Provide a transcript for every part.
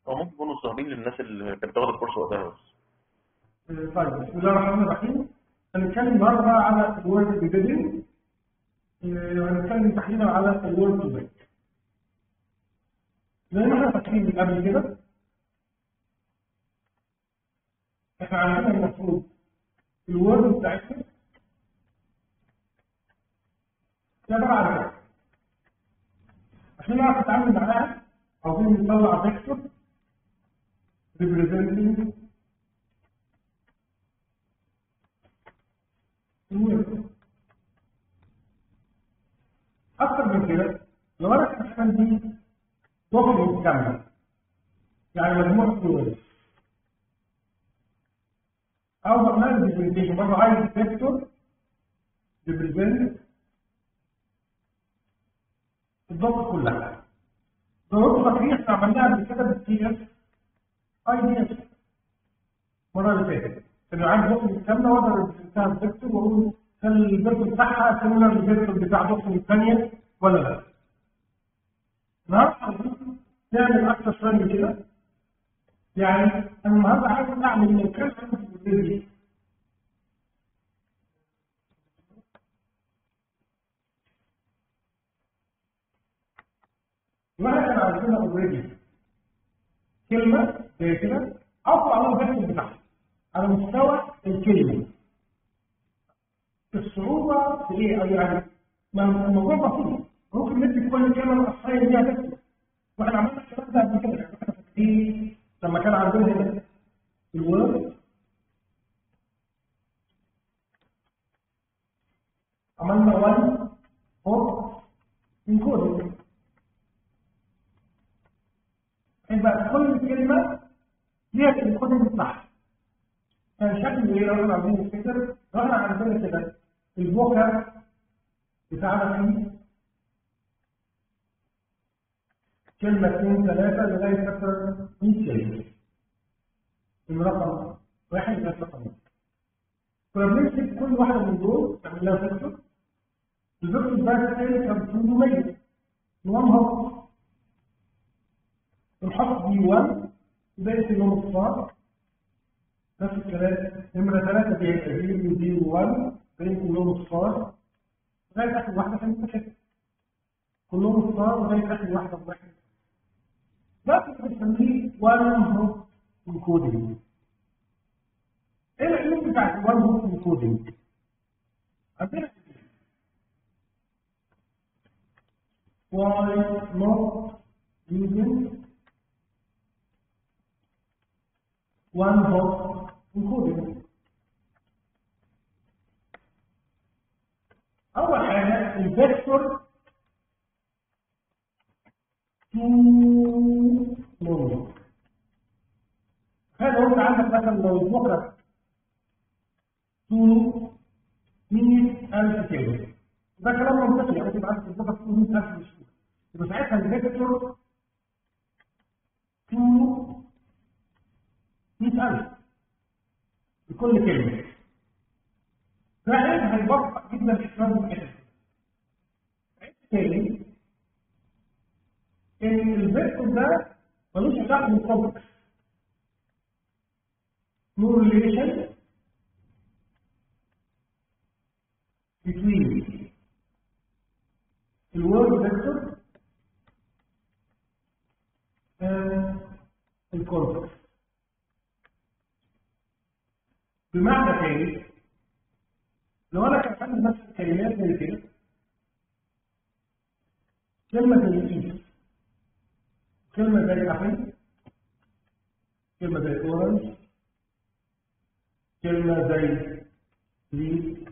او ممكن يكونوا صعبين للناس اللي كانت بتاخد الكورس وقتها بس طيب بسم الله الرحمن الرحيم هنتكلم النهارده بقى على الوورد بيدنج وهنتكلم تحديدا على الوورد تو باك زي ما احنا فاكرين من قبل كده احنا عندنا المفروض الوورد بتاعتنا ده عباره عن كده عشان نعرف نتعامل معاها عاوزين نطلع فيكتور representing الوورد اكتر من كده لو انا كنت عندي دوكيمنت كامله يعني مجموعه صور او برنامج برزنتيشن برضه عايز فيكتور ريبريزنت الضغط كلها لو انتوا فاكرين احنا عملناها قبل كده بالسي اس اي دي اس المره اللي فاتت كانوا عندي دوكيمنت كامله واقدر ارسمها بفيكتور واقول كان الفيكتور بتاعها سيميلر للفيكتور بتاع دوكيمنت الثانيه ولا لا النهارده نعمل اكتر شويه من كده يعني انا النهارده عايز اعمل من كام دي واحنا كان عندنا اوريدي كلمه زي كده اطلع على الفيكتور بتاعها على مستوى الكلمه الصعوبه في ايه يعني ما الموضوع بسيط ممكن ندي كل كلمه الاصليه دي هتكتب واحنا عملنا الكلام ده قبل كده احنا فاكرين لما كان عندنا هنا الوورد عملنا 1 فور انكودنج يبقى كل كلمه ليها الانكودنج بتاعها كان شكل ايه لو احنا عايزين نفتكر لو احنا عندنا كده البوكر بتاعنا فيه كلمة اثنين ثلاثة لغاية مثلا 100 كلمة من رقم واحد لغاية رقم واحد كنا بنمسك كل واحدة من دول نعمل لها فيكتور الفيكتور ده تاني كان طوله 100 1 هوك ونحط دي 1 وباقي كلهم اصفار نفس الكلام نمرة ثلاثة دي هيبقى دي ودي 1 باقي كلهم اصفار لغاية آخر واحدة كانت كده كلهم اصفار لغاية آخر واحدة بواحد ده بنسميه وان هوك انكودنج ايه العلوم بتاعت الوان هوك انكودنج عندنا why not using one hot encoding اول حاجه الفيكتور تو نمبر هل انت عندك مثلا لو البكره تو 100000 كيلو ده كلام منطقي يعني تبقى عندك البكره تو 100000 مش يبقى ساعتها الفيكتور تو 100000 لكل كلمه فعلا هيبطئ جدا الحساب الكلمه تاني ان الفيكتور ده ملوش علاقه بالكونتكست no relation between the word vector and the context بمعنى تاني لو انا كان عندي نفس الكلمات زي كده كلمه زي الايد كلمه زي ابل كلمه زي اورنج كلمة زي ليد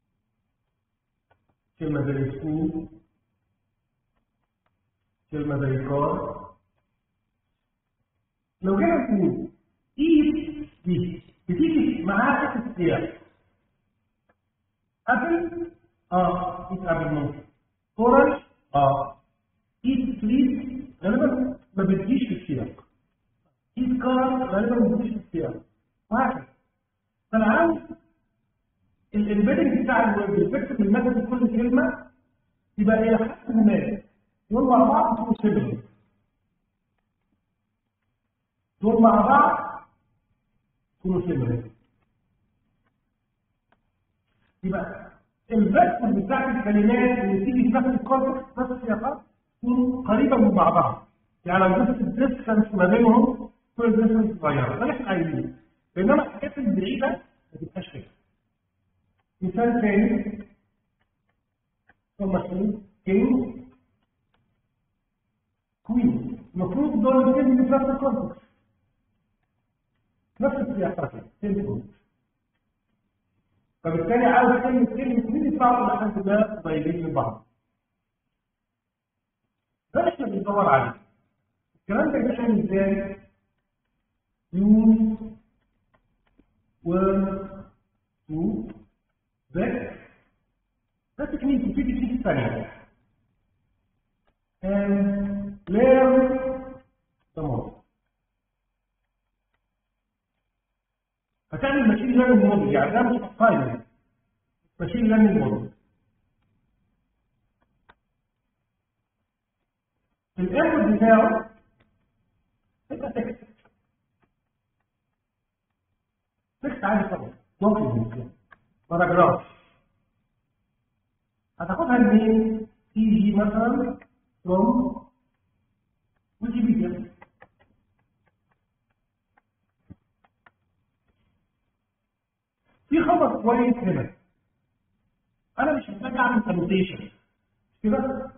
كلمة زي سكول كلمة زي كار لو جينا نقول ايد دي بتيجي معاها اسم السياق ابل اه ايد ابل ممكن اورنج اه ايد فليت غالبا ما بتجيش في السياق ايد كار غالبا ما بتجيش في السياق وهكذا فانا عاوز الامبيدنج بتاع الفكر المادة في كل كلمة يبقى الى حد ما يقول مع بعض تكون سيمبل دول مع بعض يكونوا سيميلر يبقى الرسم بتاعت الكلمات اللي تيجي في نفس الكونتكست نفس السياقات تكون قريبه من بعضها يعني لو بس الديستنس ما بينهم كل الديستنس صغيره ده اللي احنا عايزينه بينما الحاجات البعيده ما تبقاش كده مثال تاني ثم كينج كوين المفروض دول الاثنين في نفس الكونتكست نفس السياقات كده فبالتالي عاوز كلمة كلمة كوين يطلعوا إلى حد ما قريبين من بعض ده اللي احنا بندور عليه الكلام ده بيعمل ازاي؟ يوز وورد تو ذاك ده تكنيك وفي تكنيك ثانية and learn the model هتعمل ماشين ليرنينج موديل يعني ده مش اساينمنت ماشين ليرنينج موديل الانبوت بتاعه يبقى تكست تكست عادي طبعا دوكيومنت باراجراف هتاخدها منين؟ تيجي مثلا from ويكيبيديا في خبر كويس هنا انا مش محتاج اعمل انوتيشن كده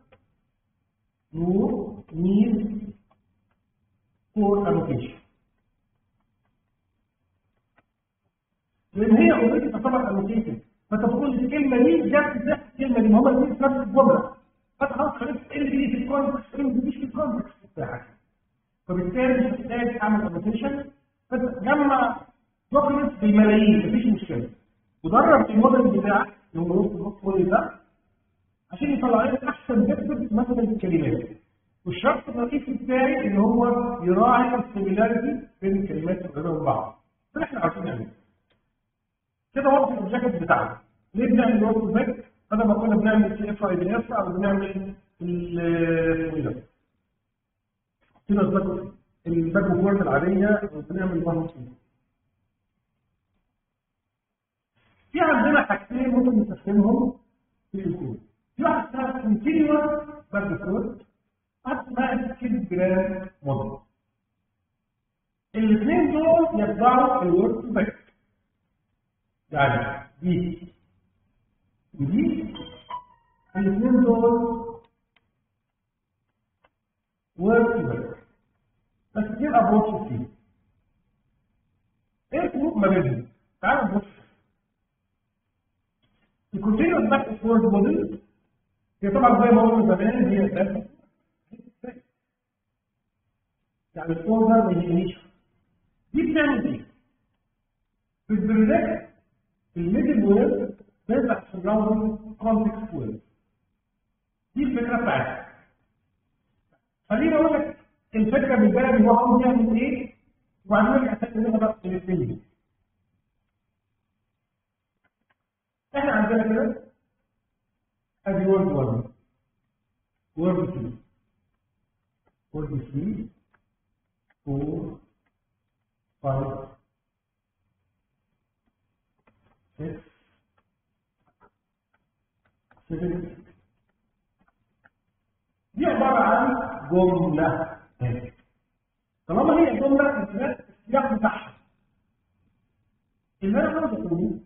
نور نيد فور انوتيشن لان هي اوريدي تعتبر انوتيشن فانت تقول الكلمه دي جت نفس الكلمه دي ما هما الاثنين في نفس الجمله فانت خلاص عرفت ايه اللي بيجي في الكونتكست ايه اللي بيجيش في الكونتكست بتاعك فبالتالي مش محتاج اعمل انوتيشن فانت جمع دوكيمنتس بالملايين مفيش مشكله ودرب الموديل بتاعك اللي هو نص النص كل ده عشان يطلع لك احسن فيكتور مثلا الكلمات والشرط الرئيسي بتاعي ان هو يراعي السيميلاريتي بين الكلمات القريبه من بعض ده اللي احنا عايزين نعمله كده واضح الاوبجيكتيف بتاعنا ليه بنعمل ورك باك بدل ما كنا بنعمل سي اف اي دي اف او بنعمل ال اسمه ايه ده كده الباك الباك وورد العاديه وبنعمل بارم في عندنا حاجتين ممكن نستخدمهم في الكود في واحد اسمها continuous باك كود واحد اسمها سكيل جرام موديل الاثنين دول يتبعوا الورك باك يعني دي ودي الاثنين دول ورك باك بس في ابروتش فيه ايه الفروق ما بينهم؟ تعالوا نبص الكونتينوس باك فورد موديل هي طبعا زي ما قلنا زمان هي باك يعني الفور ده ما يهمنيش دي بتعمل ايه؟ بتبريدكت الميدل وير بيطلع في الراوند كونتكست وير دي الفكره بتاعتها خليني اقول لك الفكره بالبلدي هو عاوز يعمل ايه وبعدين نرجع تاني نقرا الاثنين دي احنا عندنا كده ادي وورد 1 وورد 2 وورد 3 4 5 6 7 دي عبارة عن جملة طالما هي جملة السياق بتاعها اللي انا عاوز اقوله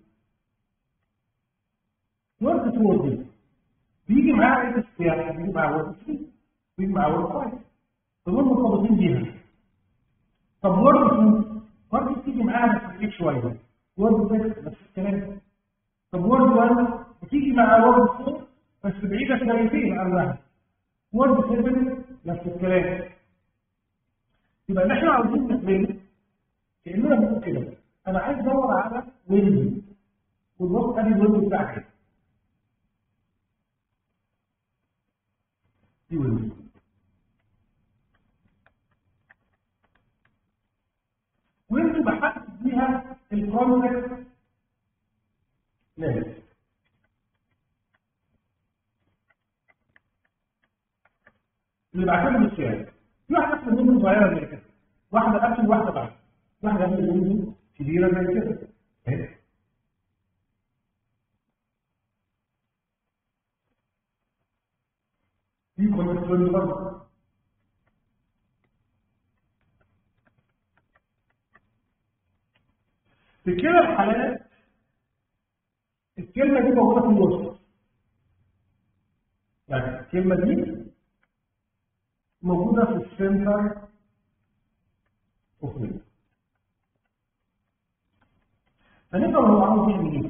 ورد تو دي بيجي معاه ايه السياق بيجي معاه ورد 3 بيجي معاه ورد 5 دول مرتبطين بيها طب ورد 2 برضه بتيجي معاها بس شويه ورد 6 نفس الكلام طب ورد 1 بتيجي مع ورد 4 بس بعيده شويتين عنها ورد 7 نفس الكلام يبقى اللي احنا عاوزين نعمله كاننا بنقول كده انا عايز ادور على ويندو والوقت ادي الويندو بتاعك دي ويندو ويندو بحدد بيها الكونتكست لينس اللي بعتبره بالسياسة في واحدة اسمها ويندو صغيرة زي كده واحده قبل وواحده بعد واحده قبل الويندو كبيره زي كده اهي دي كونتكستوال برضه في كلا الحالات الكلمة دي موجودة في الوسط يعني الكلمة دي موجودة في السنتر اوف ميل فنفهم هو عاوز يعمل ايه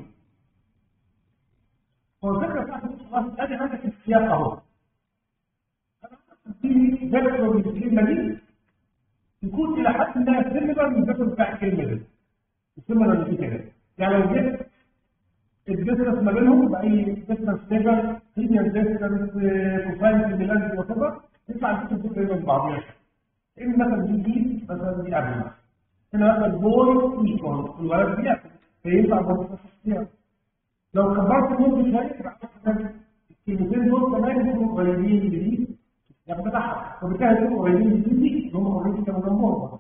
هو الفكرة بتاعت الخلاص ادي عندك السياق اهو انا عايز ذكر من الكلمة دي يكون الى حد ما سيميلر من الذكر بتاع الكلمة دي السيميلر اللي فيه كده يعني لو جبت الديستنس ما بينهم باي ديستنس فيجر لينير ديستنس كوساين سيميلاريتي وات ايفر يطلع الديستنس بين بعضيها ان مثلا دي دي مثلا دي قبل هنا مثلا بول ايكوال الولد دي فيطلع برضه فيها لو كبرت المده شويه يبقى الكلمتين دول كمان يكونوا قريبين من دي يعني بتاعها وبالتالي يكونوا قريبين من دي اللي هم اوريدي كانوا جنبهم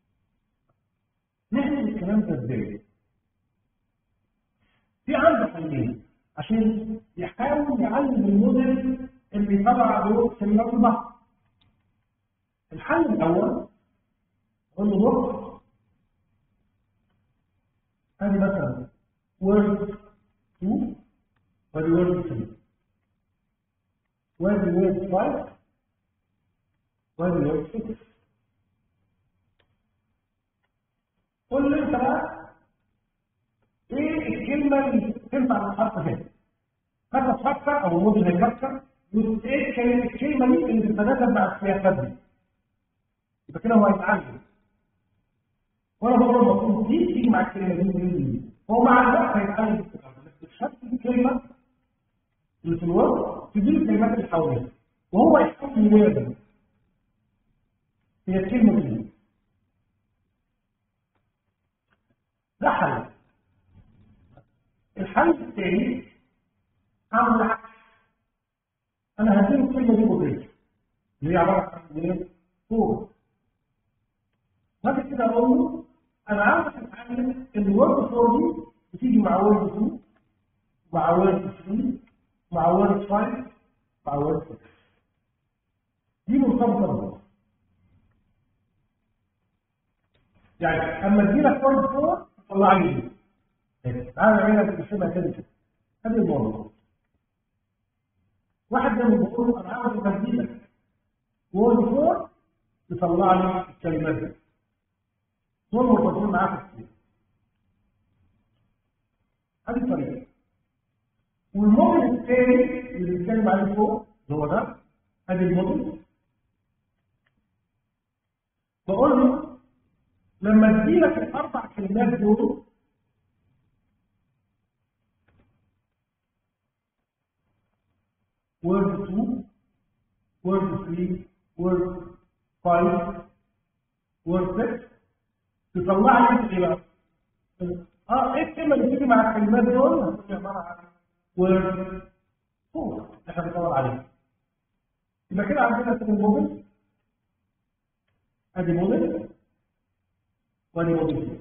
نعمل الكلام ده ازاي؟ في عنده حلين عشان يحاول يعلم الموديل اللي يطلع دول كلمات بعض الحل الاول قول له بص ادي مثلا وورد 2 وادي وورد 3 وادي وورد 5 وادي وورد 6 قول له انت بقى ايه الكلمه اللي تنفع للحرف هنا فانت تفكر او الموديل هيفكر يقول ايه كلمه الكلمه دي اللي تتناسب مع السياسات دي يبقى كده هو هيتعلم وانا بقول له المفروض دي تيجي مع الكلمه دي دي دي هو مع الوقت هيتعلم الشرط الكلمه اللي في الوقت تجيب الكلمات اللي حواليها وهو يحاول يوازن هي الكلمه دي ده حل الحل الثاني اعمل العكس انا هديله الكلمه دي مدرسه اللي هي عباره عن ايه؟ فور بعد كده اقول له انا عاوز اتعلم الورد فور دي بتيجي مع وورد 2 مع وورد 3 مع وورد 5 مع وورد 6 دي مرتبطه ببعض يعني اما اديلك وورد فور طلع لي دي تعالى نعملها بنسمها كده هذه الموضوع واحد منهم بيقول له انا عاوز اديلك وورد فور يطلع لي الكلمات دي دول مرتبطين معاك كتير هذه طريقه والموديل الثاني اللي بنتكلم عليه فوق هو ده ادي الموديل بقول له لما اديلك الاربع كلمات دول word 2 word 3 word 5 word 6 تطلع لي ايه بقى؟ اه ايه الكلمه اللي بتيجي مع الكلمات دول؟ هتبقى عباره عن word 4 اللي احنا بندور عليه يبقى كده عندنا كده الموديل ادي موديل وادي موديل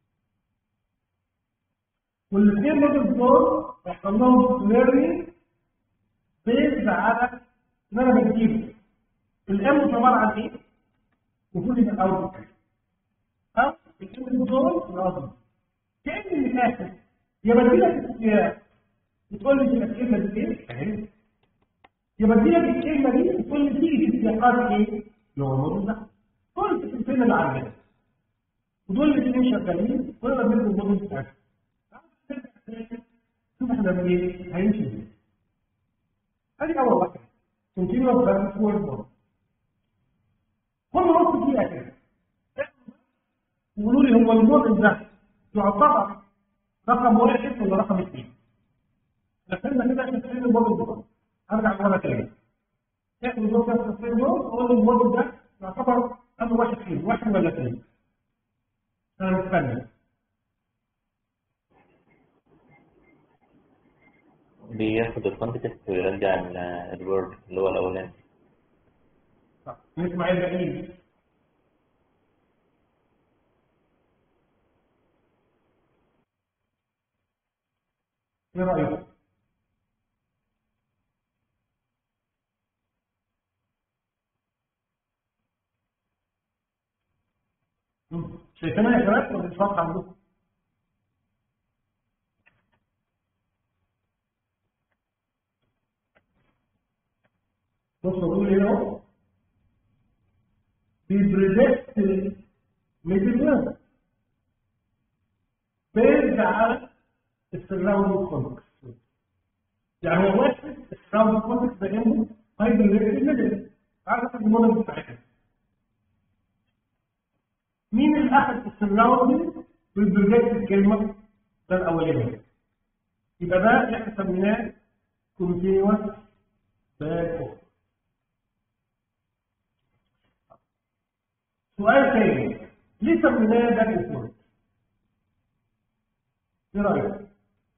والاثنين موديل دول يحصل لهم ليرنينج بيزد على ان انا بجيب الام عباره عن ايه؟ المفروض يبقى الاوت او الكلمه دول الارض كان اللي فاكر يا بديلك السياق بتقول لي الكلمه دي ايه؟ اهي يا بديلك الكلمه دي بتقول لي تيجي في السياقات ايه؟ اللي هو الموضوع ده قلت في الفيلم اللي عندنا ودول الاثنين شغالين ولا منهم الموضوع بتاعك شوف احنا ايه هيمشي ازاي ادي اول واحده continuous versus word one كل نص دقيقه كده يقولوا لي هو الموديل ده يعتبر رقم واحد ولا رقم اثنين دخلنا كده عشان تحل الموديل ده ارجع مره تاني احنا بنقول نفس الفيلم اقول الموديل ده يعتبر انا واحد فين واحد ولا اثنين انا مستني بياخد الكونتكست ويرجع ال- الوورد اللي هو الاولاني طب نسمع الباقيين ايه رايك مم. شايفينها يا شباب ولا مش واضحه عندكم بصوا بقول هنا اهو بيبريدكت ميدل بيرد على السراوند كونتكست يعني هو واحد السراوند كونتكست ده جنبه هيبريدكت ميدل عارف الموديل بتاعتنا مين اللي اخذ السراوند بالبريدكت الكلمه ده الاولاني يبقى ده احنا سميناه كونتينوس باك اوف سؤال تاني ليه سميناه باك اوف ايه رايك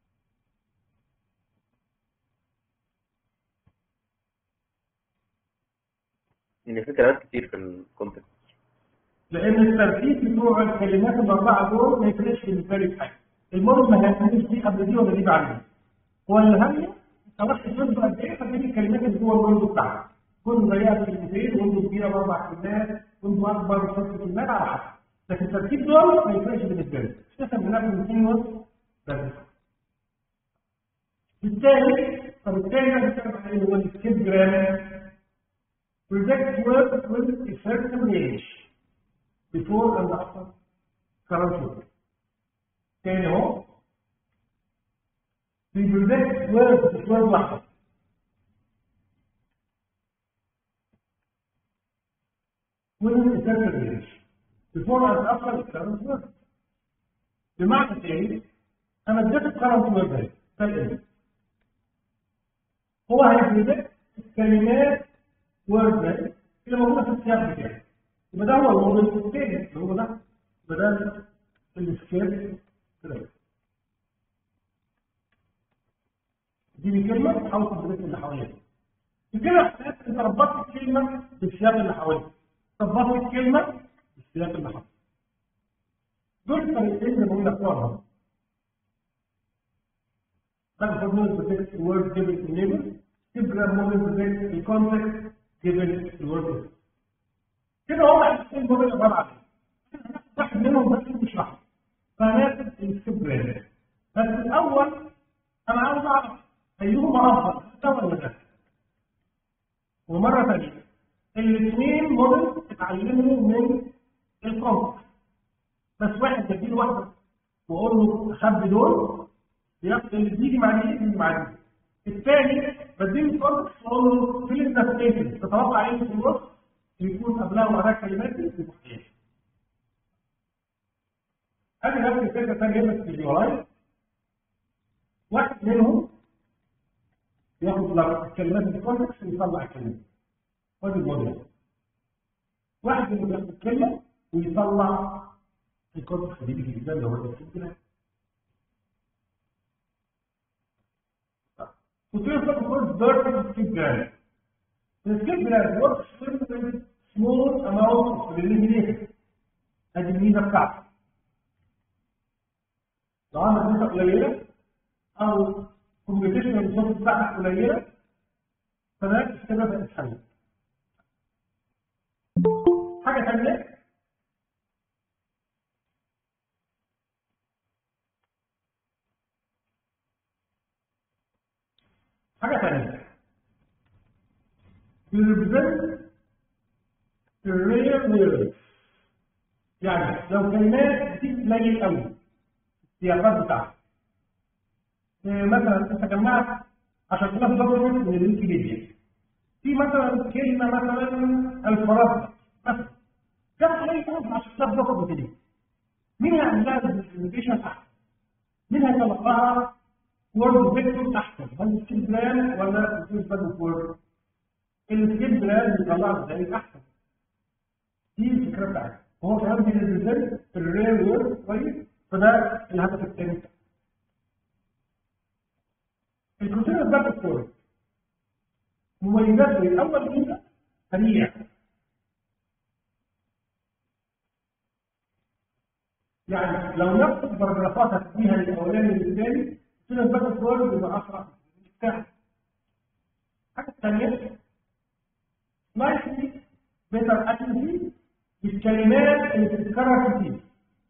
ان في كلمات كتير في الكونتكست لان الترتيب بتوع الكلمات الاربعه دول ما يفرقش بالنسبه لي في حاجه المهم ما هتعملش دي قبل دي ولا دي بعد دي هو الاهم انت رحت تنظر قد ايه فتجيب الكلمات اللي جوه الويندو بتاعك كل زيها كلمتين ويندو كبيره باربع كلمات ويندو اكبر بست كلمات على حسب لكن الترتيب دول ما يفرقش بالنسبه لي مش لازم بناخد كونتينوس بس بالتالي فبالتالي انا بتكلم عن ايه هو السكيب جرامر project work with a certain range before and after current work. تاني اهو في project work بشوية واحدة with a certain range before and after current work. بمعنى ايه؟ انا اديت الكرنت work ده فالإيه؟ هو هيبريدكت الكلمات وورد اللي موجوده في السياق بتاعي يبقى ده هو الموديل الثاني اللي هو ده بدل السكيل كده دي دي كلمه تحاول تدرك اللي حواليها كده انت ربطت الكلمه بالسياق اللي حواليها ربطت الكلمه بالسياق اللي حواليها دول الطريقتين اللي بقول لك ورا تاخد موديل بتكست وورد جيفن انيبل تبقى موديل بتكست الكونتكست given the word كده هو الاثنين دول اللي عباره عن واحد منهم بس اللي بيشرحه فهناخد السكيب جرام بس الاول انا عاوز اعرف ايهما افضل ده ولا ده ومره ثانيه الاثنين موديل اتعلموا من الكونتكست بس واحد بديله واحده واقول له خبي دول اللي بيجي مع دي يجي مع دي الثاني بديله كونتكست واقول له في النفسيتي تتوقع ايه في النص يكون قبلها وبعدها كلمات مستحيل ادي نفس الفكره ثانيه هنا في الفيولايز واحد منهم ياخد لك الكلمات في الكونتكست ويطلع الكلمه وادي الموديل واحد منهم ياخد الكلمه ويطلع الكونتكست دي بالكلمه اللي هو الكلمه وتقدر تقول vertical skip graph. The skip graph works with small amount of elimination. هذه الميزة بتاعته. لو عندك نسبة قليلة أو computational resources بتاعتك قليلة فده كده بتتحل. حاجة ثانية حاجة ثانية represent the rare words يعني لو كلمات دي قليل قوي السياقات بتاعتها مثلا انت جمعت 10000 دوكيمنت من الويكيبيديا في مثلا كلمه مثلا الفرازه مثلا ده قليل قوي من 10000 دوكيمنت دي مين هيعمل لها البرزنتيشن احسن؟ مين هيطلقها وورد فيكتور احسن هل السكيل بلان ولا الفيس باد وورد السكيل بلان بيطلع ازاي احسن دي الفكره بتاعتي هو كمان بيريبريزنت الريل وورد كويس فده الهدف الثاني الكونتينر باد وورد مميزاته الاول ميزه سريع يعني لو نفس الباراجرافات هتديها للاولاني والثاني كده الباك وورد يبقى اسرع بتاعه الحاجه الثانيه سلايسلي بيتر اكيوتي بالكلمات اللي بتتكرر كتير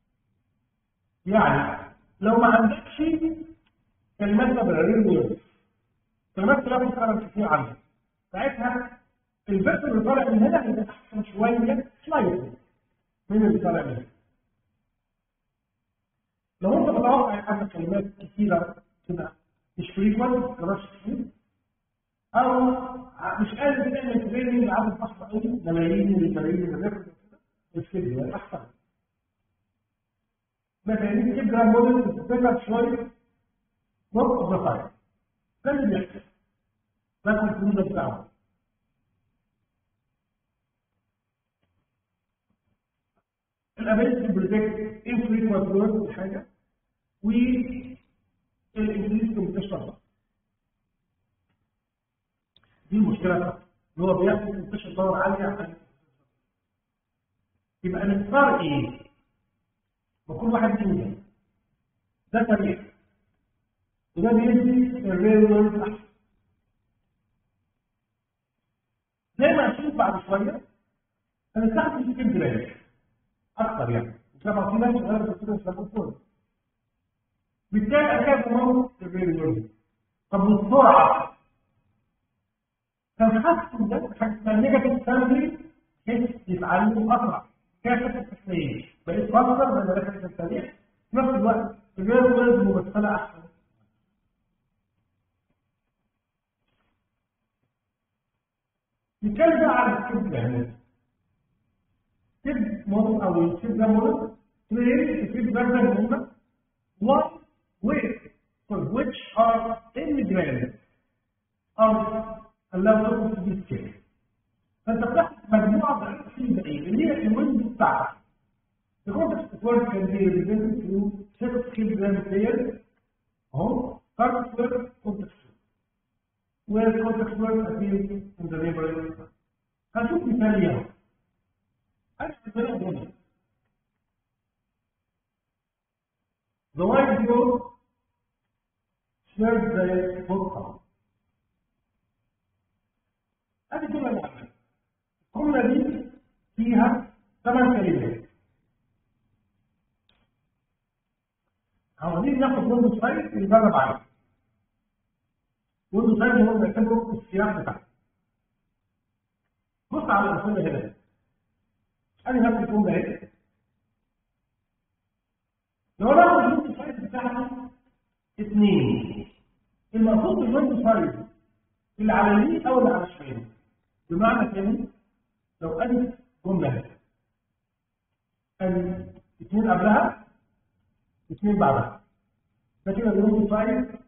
يعني لو ما عندكش كلمات تبرير وورد كلمات كلها بتتكرر كتير عندك ساعتها البث اللي طالع من هنا هيبقى احسن شويه شويه من اللي طالع من هنا لو انت متوقع ان عندك كلمات كثيره كده مش فريكوينت ما كتير او مش قادر تعمل تريننج لعدد ضخم قوي ملايين الملايين اللي الفيديو احسن مثلا تجيب جرام موديل تتذكر شويه نص اوف ذا تايم ده اللي بيحصل ده الكونكلوجن بتاعه الابيلتي بريدكت انفريكوينت وورد حاجه والانجليزي كومبيتيشن دي المشكله بتاعته ان هو بياخد كومبيتيشن باور عاليه عن يبقى نختار ايه؟ وكل واحد ينجح ده تاريخ وده بيدي الريل وورد احسن زي ما هنشوف بعد شويه هنستخدم في الجراف اكتر يعني طبعا في ناس غير بتصير يستخدموا كله بالتالي اكاد مرض الريل وورد طب والسرعه فالحسن ده حتى النيجاتيف سالري بحيث يتعلم اسرع كافه التسليم بقيت بفكر من رحله التاريخ في نفس الوقت الريل وورد ممثله احسن نتكلم بقى عن الكذب يعني كذب موديل او الكذب ده موديل تريد الكذب ده زي ما قلنا what with for which are immigrants are allowed to be killed فانت بتاخد مجموعه من الكذب ايه اللي هي الويندو بتاعتك The context of work can be represented through six kilogram players اهو context word context where context word appears in the neighboring هنشوف مثال يوم أكثر من أظن The white dog shared the vodka هذه جملة واحدة الجملة دي فيها ثمان كلمات عاوزين ناخد ويندوز 5 نجرب عليه ويندوز 5 هو بيعتبره السياق بتاعه بص على الرسالة هنا أنا نفس الجملة اهي لو أنا أخد الويندوز 5 بتاعتي اثنين المقصود بالويندوز 5 اللي على اليمين أو اللي على الشمال بمعنى تاني لو أدي جملة هنا أدي اثنين قبلها اثنين بعدها ده كده الويندوز 5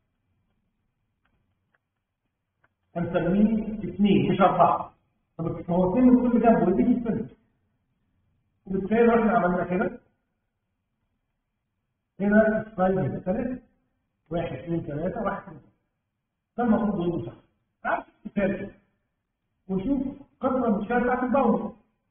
هنسميه اثنين مش أربعة طب هو اثنين من كل جنب ودي السنة وبالتالي لو احنا عملنا كده هنا سلايد هنا ثلاثة واحد اثنين ثلاثة واحد اثنين ده المفروض ويندوز 5 تعال مثال ونشوف قدر المشكلة بتاعت الباوندر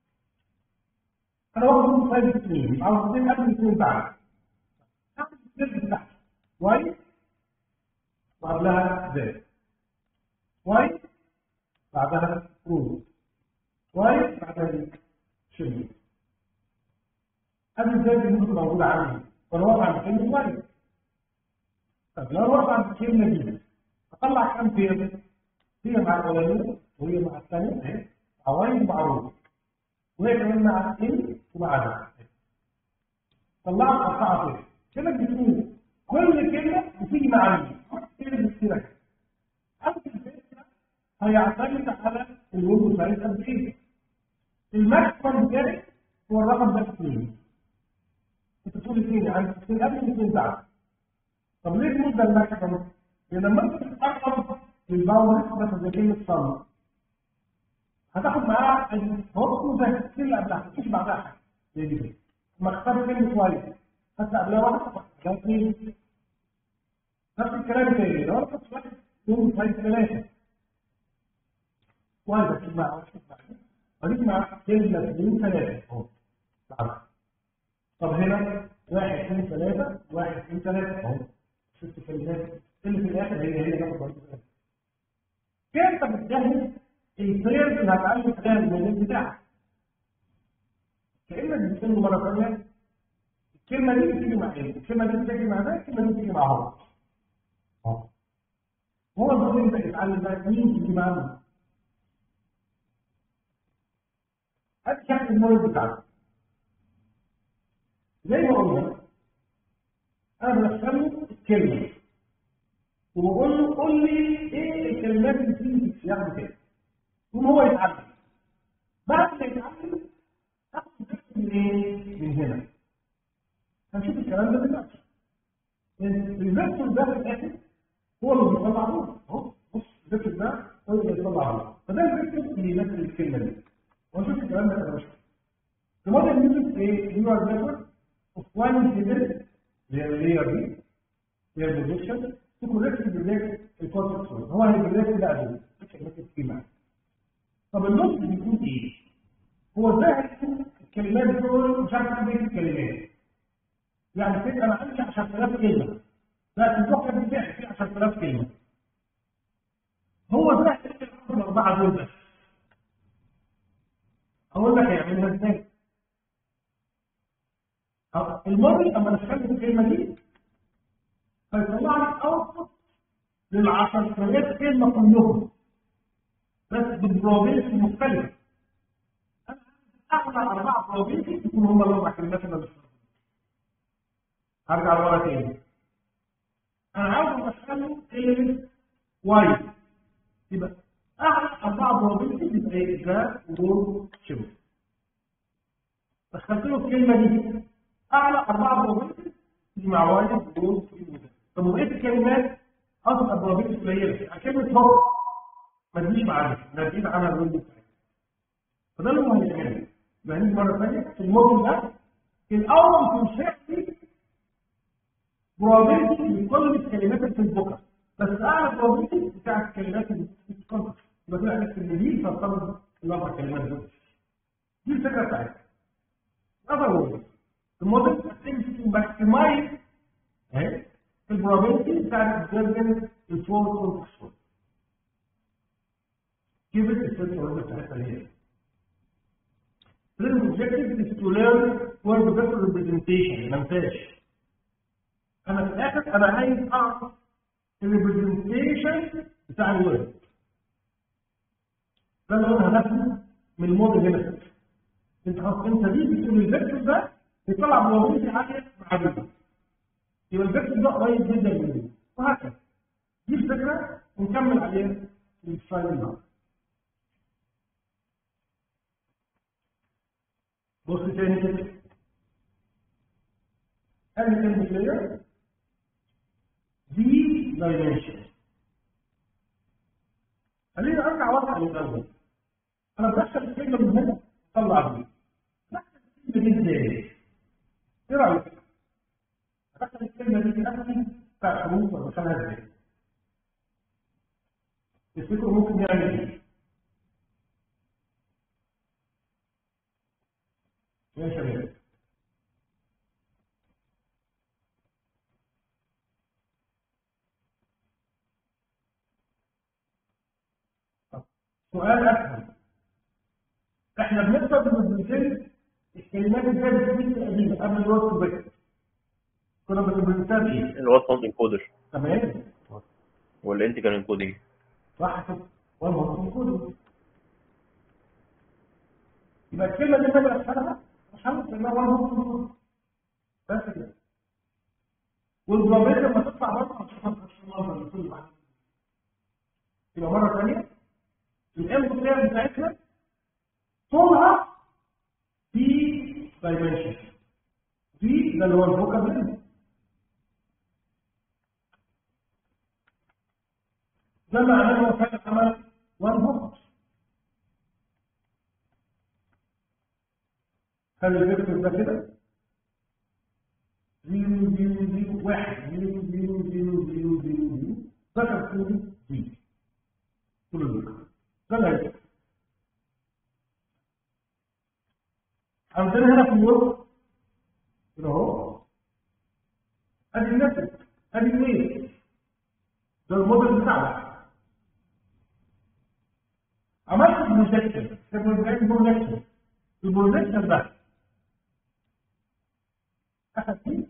انا واخد ويندوز 5 اثنين عاوز اثنين قبل اثنين بعد هاخد السيرف بتاعتي واي وقبلها زد واي بعدها روت واي بعدها شمال هذه ازاي الموجود موجودة عندي وانا واقع عند كلمة واي طب لو واقع عند الكلمة دي اطلع كام كلمة هي مع الاولانية وهي مع الثانية اهي مع واي ومع روت وهي كمان مع ال ومع ده طلعت اربعة كده كده بتقول كل كلمة بتيجي مع مين كلمة بتصير هيعتمد على الويندوز سايز قد ايه الماكسيمم بتاعي هو الرقم ده اثنين انت بتقول اثنين يعني اثنين قبل واثنين بعد طب ليه تقول ده الماكسيمم؟ لان لما انت تتقرب للباور مثلا زي كلمه صم هتاخد معاها الهوست زي الكلمه اللي قبلها مفيش بعدها حاجه زي دي كده لما اختار كلمه وايد حتى قبلها واحد ده اثنين نفس الكلام تاني لو انت واحد يوم واحد ثلاثه واحد تجمع واحد هنجمع كلمة اثنين ثلاثة اهو طب هنا واحد اثنين ثلاثة واحد اثنين ثلاثة اهو ست كلمات اللي في الاخر هي هي ناخد بالك كده انت بتجهز الفريم اللي هتعلم عليها الموضوع بتاعك كانك بتقول مره ثانيه الكلمه دي بتيجي مع ايه؟ الكلمه دي بتيجي مع ده الكلمه دي بتيجي مع هو هو المفروض انت تتعلم بقى مين تيجي معاه هات شكل المولد بتاعك زي ما قلنا انا بدخله الكلمه وبقول له قول لي ايه الكلمات اللي بتيجي في السياق بتاعي ثم هو يتعلم بعد ما يتعلم تاخد الدرس من ايه؟ من هنا هنشوف الكلام ده دلوقتي الفيكتور ده في الاخر هو اللي بيطلع نور اهو بص الفيكتور ده هو اللي بيطلع نور فده الفيكتور اللي يمثل الكلمه دي ونشوف الكلام ده كده شويه The model uses a neural network of one hidden layer دي layer projection to correct the project الكونتكست هو هيبريك ده دي الكلمات الكيمياء طب النص بيكون ايه؟ هو ازاي هيكون الكلمات دول مش عارف ايه الكلمات يعني كده انا عندي 10000 كلمه لا الدكتور بتاعي فيه 10000 كلمه هو ازاي هيكون الاربعه دول بس اقول لك هيعملها ازاي الموديل اما ادخل الكلمه دي هيطلع لي اوتبوت لل 10000 كلمه كلهم بس بالبروبابيلتي مختلفه اعلى اربع بروبابيلتي يكونوا هم الاربع كلمات اللي بستخدمهم هرجع لورا تاني انا عاوز ادخله كلمه واي يبقى اعلى اربع بروبابيلتي يبقى ايه ده وول شبه دخلت له الكلمه دي اعلى اربع بروبابيلتي دي مع واي وول شبه طب وبقيه الكلمات اصلا بروبابيلتي قليله كلمه هوب ما تجيش معانا نتيجه عمل الويندو بتاعتنا فده اللي هو هيعمله يبقى هنيجي مره ثانيه في الموديل ده الاول تنشئ لي probability لكل الكلمات اللي في البكره بس اعلى probability بتاع الكلمات اللي في الكونتكست يبقى كده عرفت ان دي ترتبط الاربع كلمات دول دي الفكره بتاعتها otherwise the model attempts to maximize اهي البروبابيلتي بتاعت observing الفور كونتكست كيف الست الوظيفه بتاعتها هي Present objective is to learn word vector representation ما انساش انا في الاخر انا عايز اعرف الريبريزنتيشن بتاع الورد ده اللي انا هدفه من الموديل هنا انت انت دي بتقول الفيكتور ده بيطلع بروبابيلتي عاليه مع دي يبقى الفيكتور ده قريب جدا منه وهكذا دي الفكره ونكمل عليها في السلايد اللي بص تاني كده ادي كلمه لاير دي دايمنشن خلينا ارجع واضح للاول انا بدخل الكلمه من هنا اطلع دي بدخل الكلمه دي ازاي؟ ايه رايك؟ بدخل الكلمه دي في اخر بتاع حروف وادخلها ازاي؟ تفتكروا ممكن نعمل ايه؟ يا شباب سؤال أفهم احنا بنقدر بنبريزنت الكلمات اللي كانت في القديمة قبل الوقت بس كنا بنبريزنت ايه؟ اللي هو الصوت انكودر تمام ولا انت كان انكودنج صح كده وانا هو كله يبقى الكلمة اللي انا بدخلها مش هنقول انها وانا هو بس كده والبروبابيلتي لما تطلع بره هتشوفها في المنظر اللي كل بعد يبقى مرة ثانية الام بلاير بتاعتنا طولها في دايمنشن في ده اللي هو الفوكابلري ده معناه ان هو فاتح عمل 1 هوك خلي الفيكتور ده كده 0 0 0 1 0 0 0 0 0 0 ذكر كله 0 كله ذكر ده اللي هيحصل عندنا هنا في الوقت كده اهو ادي النفس ادي الويت ده الموديل بتاعك عملت بروجيكشن بروجيكشن البروجيكشن ده اخذ فيه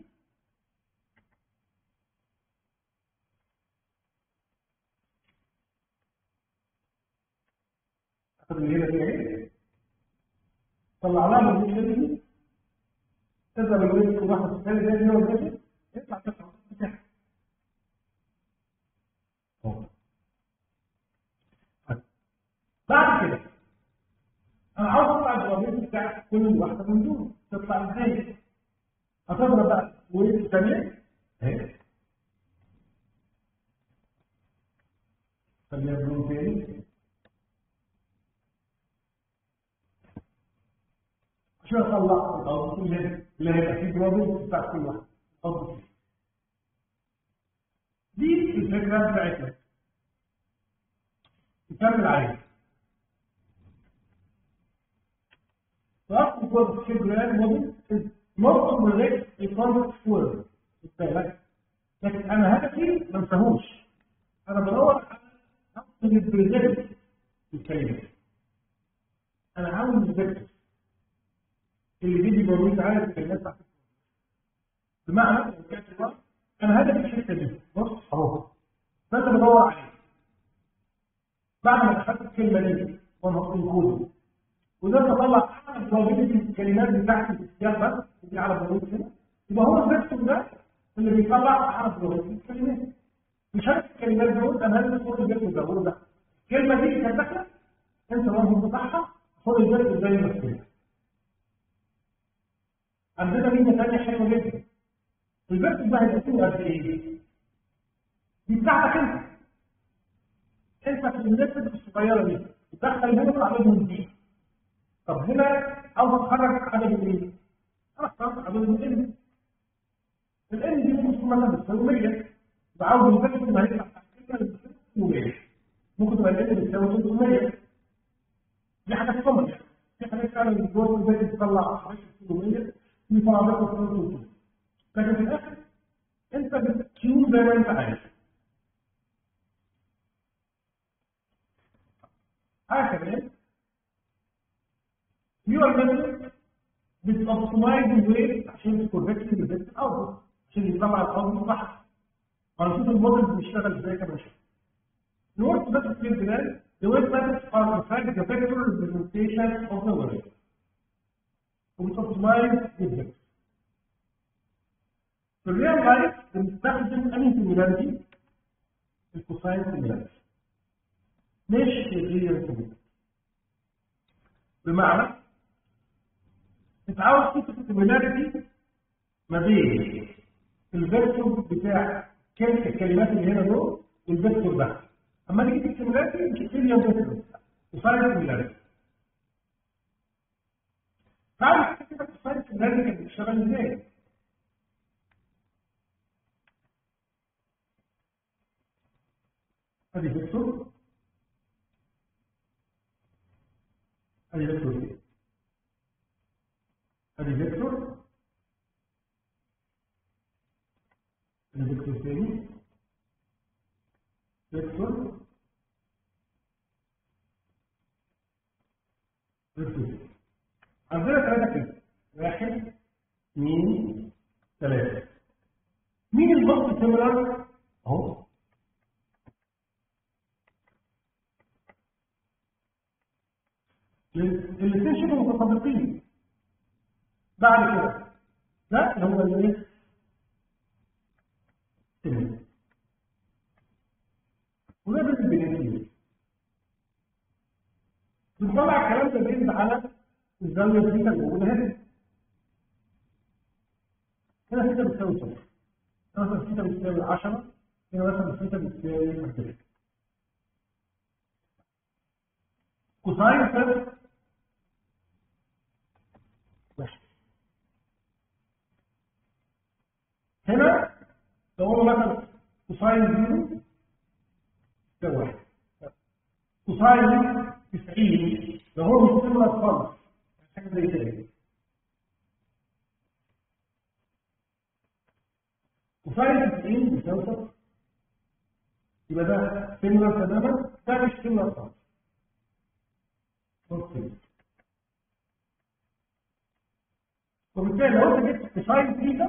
اخذ اللي هنا فيها ايه طلع لها البروجيكشن دي تضرب الويب في واحد الثاني زي اللي هو الجسد يطلع تطلع بتاعها بعد كده انا عاوز اطلع الجوابات بتاع كل واحده من دول تطلع ازاي هتضرب بقى ويب ثانيه اهي خليها بلون تاني عشان اطلع الأوضة اللي هيبقى فيه جوابات بتاع كل واحده اتفضل دي الفكره بتاعتنا نكمل عليها فأصل كود فيجرال موديل is not to relate a context word بالك لكن أنا هدفي ما انساهوش أنا بدور على أصل البريزنت الكلمة أنا عاوز الفيكتور اللي بيجي موجود على الكلمات بتاعت بمعنى لو كانت الوقت أنا هدفي الحتة دي بص أهو فأنت بدور عليه بعد ما دخلت الكلمة دي وأنا الكود وده تطلع اعلى probability الكلمات بتاعتي في السياق بس دي على probability هنا يبقى هو الفيكتور ده اللي بيطلع اعلى probability الكلمات مش عارف الكلمات دول انا هل صوت الفيكتور ده هو ده الكلمه دي كانت داخله انت الرمز بتاعها خد الفيكتور زي ما كده عندنا ميزه ثانيه حلوه جدا الفيكتور ده هيبقى فيه قد ايه؟ دي بتاعتك انت انت في النسبه الصغيره دي تدخل هنا وتطلع منهم دي طب هنا عاوز اتخرج عدد الايه؟ انا اخترت عدد الان الان دي ممكن تكون مثلا بتساوي 100 يبقى عاوز الفكر ما هيطلع بتساوي 100 ممكن تبقى الان بتساوي 300 دي حاجات كومن يعني في حاجات فعلا جوه البيت بتطلع حاجات 300 في فرامات بتطلع لكن في الاخر انت بتكيون زي ما انت عايز حاجه كمان your method بتوبتمايز الويت عشان تكوركت البيت الاوتبوت عشان يطلع الاوتبوت صح هنشوف الموديل بيشتغل ازاي كمان شويه الورك بس في البلاد the word methods are in fact the vector representation of the word وبتوبتمايز البيت في الريال لايف بنستخدم انهي سيميلاريتي الكوساين سيميلاريتي مش الريال سيميلاريتي بمعنى انت عاوز تشوف السيميلاريتي ما بين الفيكتور بتاع كلمه الكلمات اللي هنا دول والفيكتور ده اما نيجي تكتب السيميلاريتي مش كلمه فيكتور وصار السيميلاريتي تعرف كده تصير السيميلاريتي كانت بتشتغل ازاي ادي فيكتور ادي فيكتور ادي فيكتور ادي فيكتور تاني فيكتور فيكتور عندنا ثلاثة كده واحد اثنين ثلاثة مين البوست سيميلر اهو الاثنين شبه متطابقين بعد كده ده اللي هو الايه تمام وده بالبنين بنطلع الكلام ده بيزد على الزاويه الثيتا الموجوده هنا هنا ثيتا بتساوي صفر هنا مثلا ثيتا بتساوي 10 هنا مثلا ثيتا بتساوي 40 كوساين صفر واحد هنا لو هو مثلا كوساين زيرو ده واحد كوساين 90 لو هو مش سيميلر خالص حاجه زي كده كوساين 90 بيساوي صفر يبقى ده سيميلر تماما ده مش سيميلر خالص اوكي وبالتالي لو انت جبت ساين ثيتا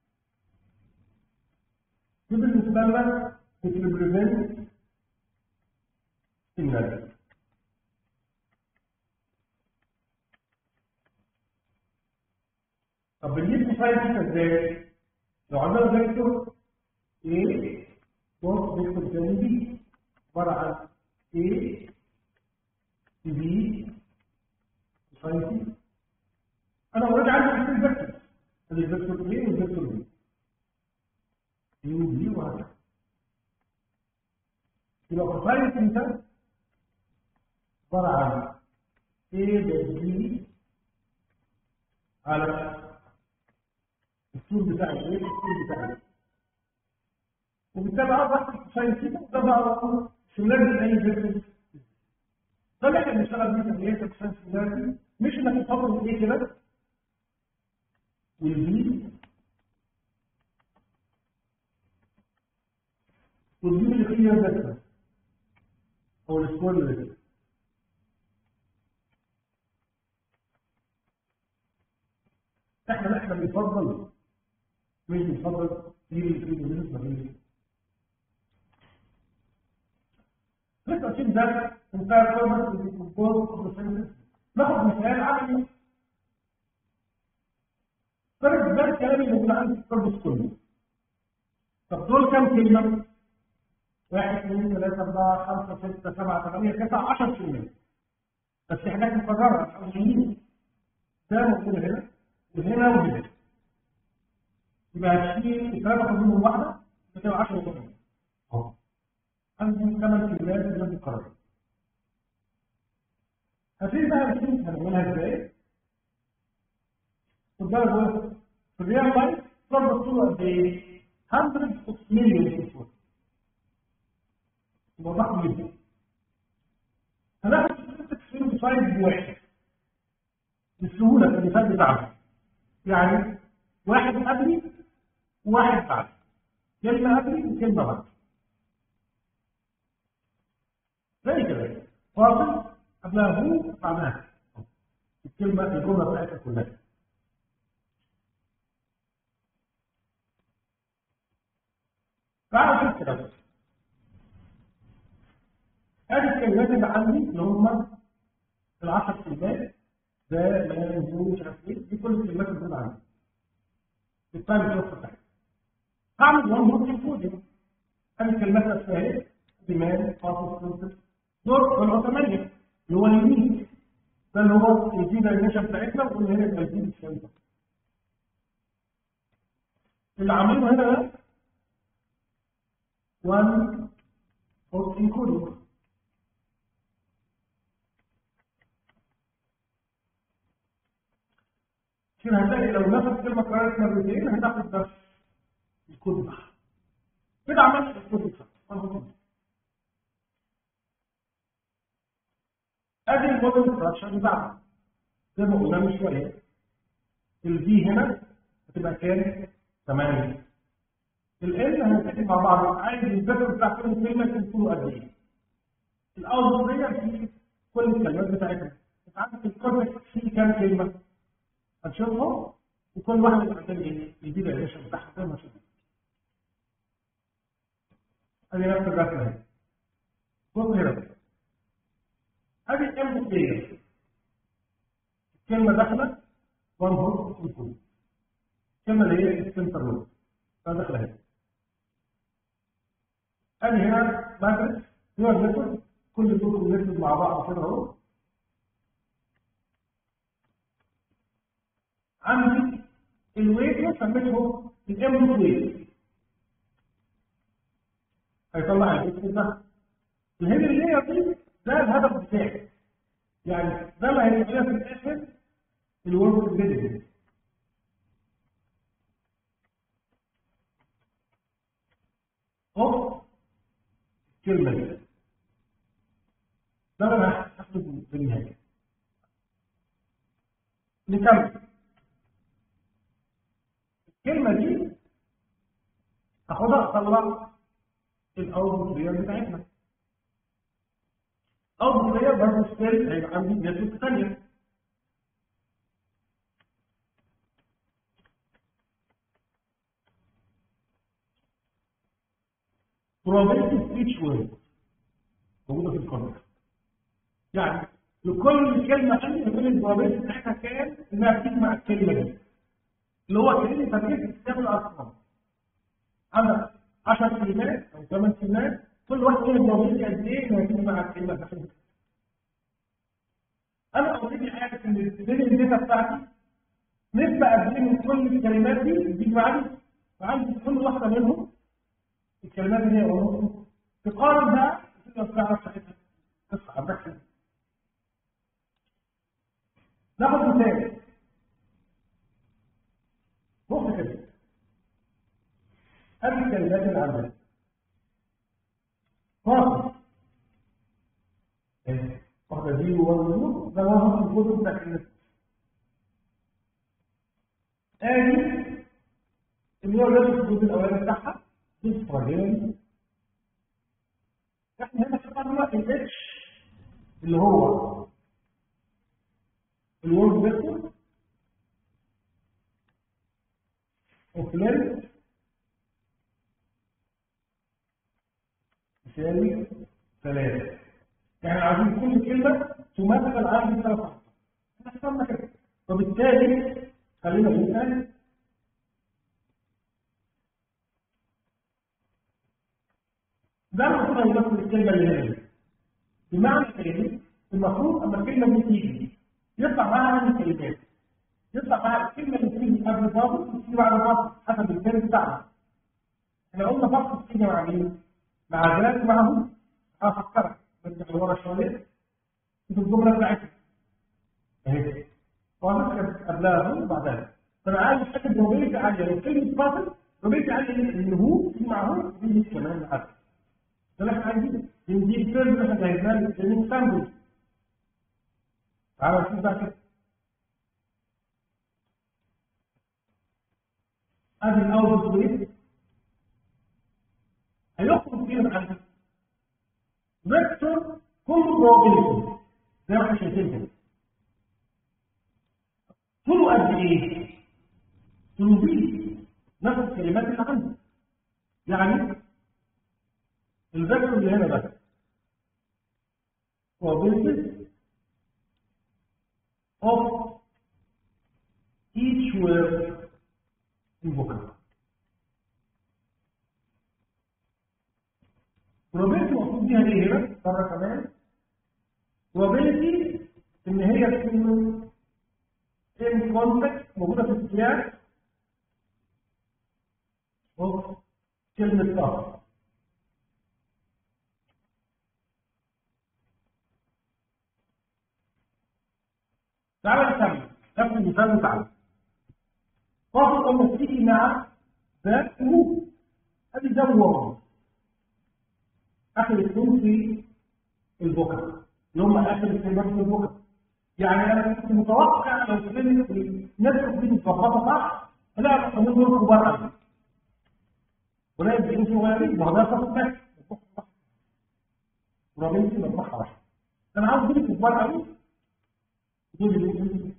دي بالنسبه لنا بتريبريزنت سيميلاريتي طب بنجيب ساين ثيتا ازاي؟ لو عندنا فيكتور A بص فيكتور تاني B عباره عن A B ساين ثيتا انا اوريدي عندي اثنين فيكتور ادي الفيكتور A والفيكتور B A وB وهكذا يبقى كوساين ثيتا عباره عن A زائد B على الطول بتاع الايه الطول بتاع الايه وبالتالي اقدر كوساين ثيتا ده بقى سيميلاريتي اي فيكتور ده اللي احنا بنشتغل بيه في اللي كوساين سيميلاريتي مش انك تفضل الايه كده والبي والبي اللي فيها فيكتور او السكوير فيكتور احنا احنا بنفضل مش بنفضل تيجي في بالنسبه ليه لسه عشان ده انتهى الكوربس في الكومبوز ناخد مثال عملي فرق ده الكلام اللي موجود عندي في الكوربس كله طب دول كام كلمه؟ واحد اثنين ثلاثة أربعة خمسة ستة سبعة ثمانية تسعة 10 كلمات بس في حاجات مكررة حاجات ده موجود هنا وهنا وهنا يبقى هتشيل الثلاثة خدوهم واحدة بتبقى 10 كلمات اهو عندي ثمان كلمات اللي مكررة هتيجي بقى نشوف هنعملها ازاي خد بالك بقول في الريال لايف ضرب الصورة قد ايه؟ hundreds of millions of words موضح جدا هناخد تكسير بسايد واحد بالسهولة في المثال بتاعنا يعني واحد قبلي وواحد بعد كلمة قبلي وكلمة بعد زي كده فاصل قبلها هو بعدها الكلمة الجملة بتاعتها كلها تعالوا شوف كده هذه الكلمات اللي عندي اللي هم العشر كلمات ده لا ينزلون مش عارف ايه دي كل الكلمات اللي موجوده عندي التايم كلاس بتاعتي هعمل وان هوت انكلودنج هذه الكلمات اسمها ايه؟ ديمان فاصل سنتس دول طلعوا ثمانيه اللي هو اليمين ده اللي هو الجي دايمنشن بتاعتنا وقلنا هنا يبقى الجي بالشمس اللي عاملينه هنا ده وان هوت انكلودنج كده هتلاقي لو نفس كلمة اتكررت مرتين هتاخد بس الكود بتاعها كده عملت الكود بتاعها ادي الموديل ستراكشر بتاعنا زي ما قلنا من شويه الفي هنا هتبقى كام؟ 8 ال هنتفق مع بعض عايز الفيكتور بتاع كل كلمه تكون قد ايه؟ الاوتبوت في كل الكلمات بتاعتنا انت عندك الكورتكس فيه كام كلمه؟ هتشوفهم وكل واحد يبقى محتاج ايه؟ يجيب الريشن بتاعها زي ما شفنا. ادي نفس الرسمه اهي. بص هنا. ادي الام دي الكلمه داخله وان هوت انكلود. الكلمه اللي هي السنتر نود. ده داخله هنا. ادي هنا ماتريكس هو النتورك كل دول كونكتد مع بعض كده اهو. عندي الويت سميته الام ويت هيطلع الويت ده الهيد اللي دي ده الهدف بتاعي يعني ده اللي هيبقى في الاخر الورك جديد اوف الكلمه دي ده اللي هاخده في النهايه نكمل الكلمة دي أخدها أطلع الاوتبوت لاير بتاعتنا اوتبوت لاير برضه ستيل هيبقى عندي نتورك ثانيه probability of each word موجوده في الكونتكست يعني لكل كلمه عندي بقول البروبابيلتي بتاعتها كام انها تيجي مع الكلمه دي اللي هو كلمه تركيز كتاب الارقام عندك 10 كلمات او 8 كلمات كل واحد فيهم البروبابيلتي قد ايه انها تيجي مع الكلمه دي انا اوريدي عارف ان الداتا بتاعتي نسبه قد ايه من كل الكلمات دي بتيجي معايا فعندي كل واحده منهم الكلمات اللي هي ونص تقارن بقى تقدر تعرف ساعتها قصه عندك ناخد مثال بص كده ادي الكلمات اللي عندنا فاصل واحده زيرو وان ده واحد في الكتب بتاع الكلمات ادي اللي هو الرسم الجزء الاولاني بتاعها اسرائيل احنا هنا اخترنا الاتش اللي هو الورد فيكتور وفلان يساوي ثلاثة يعني عايزين كل كلمة تمثل عدد ثلاث أحرف احنا اخترنا كده وبالتالي خلينا نسأل ده المفروض هيمثل الكلمة اللي هنا بمعنى تاني المفروض اما الكلمة دي تيجي يطلع معاها هذه الكلمات يطلع معاها الكلمة اللي تيجي قبل الضابط وتيجي بعد الضابط حسب الكلمة بتاعها احنا قلنا فقط الكلمة مع مين؟ مع ذات معهم هفكرك نرجع لورا شوية في الجملة بتاعتها اهي وهنذكر قبلها وبعدها فانا عايز اتاكد بروبابيلتي عالية لو كلمة فاصل بروبابيلتي عالية ان هو في معهم دي كمان عالية ده اللي احنا عايزينه بنجيب فيلم احنا جايبناه للتريننج سامبل تعالى نشوف بقى كده ادي الاول بريد هيخرج فيه عندك فيكتور كله بروبابيلتي زي ما احنا شايفين كده طوله قد ايه؟ طوله دي نفس الكلمات اللي عندك يعني الفيكتور اللي هنا ده probability of each word invoked probability مقصود بيها ايه هنا مرة كمان probability ان هي تكون in context موجودة في السياق of كلمة طاقة تعالى نكمل نفس المثال بتاعنا فاصل لما تيجي مع ذات مو ادي ده وورد اخر الاثنين في البكر اللي هم اخر الكلمات في البكر يعني انا كنت متوقع لو كلمه الناس دي متظبطه صح لا القانون دول كبار قوي ولا يبقوا صغيرين ما هو ده فاصل بس ورابطي مصلحه واحده انا عاوز دول كبار قوي دول اللي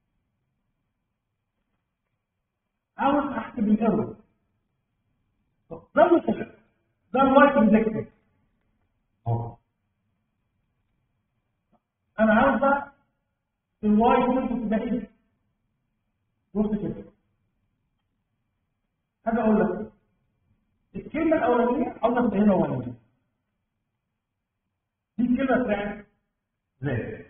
عاوز احسب الايرور ده المثال ده الوايت ريجكتد اهو انا عاوز بقى الوايت ممكن تبقى ايه بص كده هذا اقول لك الكلمه الاولانيه عاوز تبقى هنا واحد دي الكلمه بتاعت ذات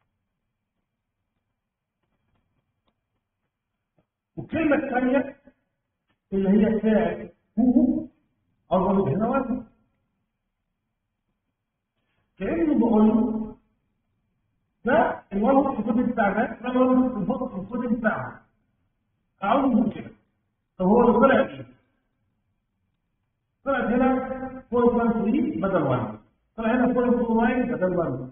والكلمة الثانية اللي هي بتاعت هو أول هنا وزن كأنه بقول له ده الولد في الكود بتاع ده ده الولد في الفوق في الكود بتاعه أعوذ من كده طب هو اللي طلع إيه؟ طلعت هنا 0.13 بدل 1 طلع هنا 0.29 بدل 1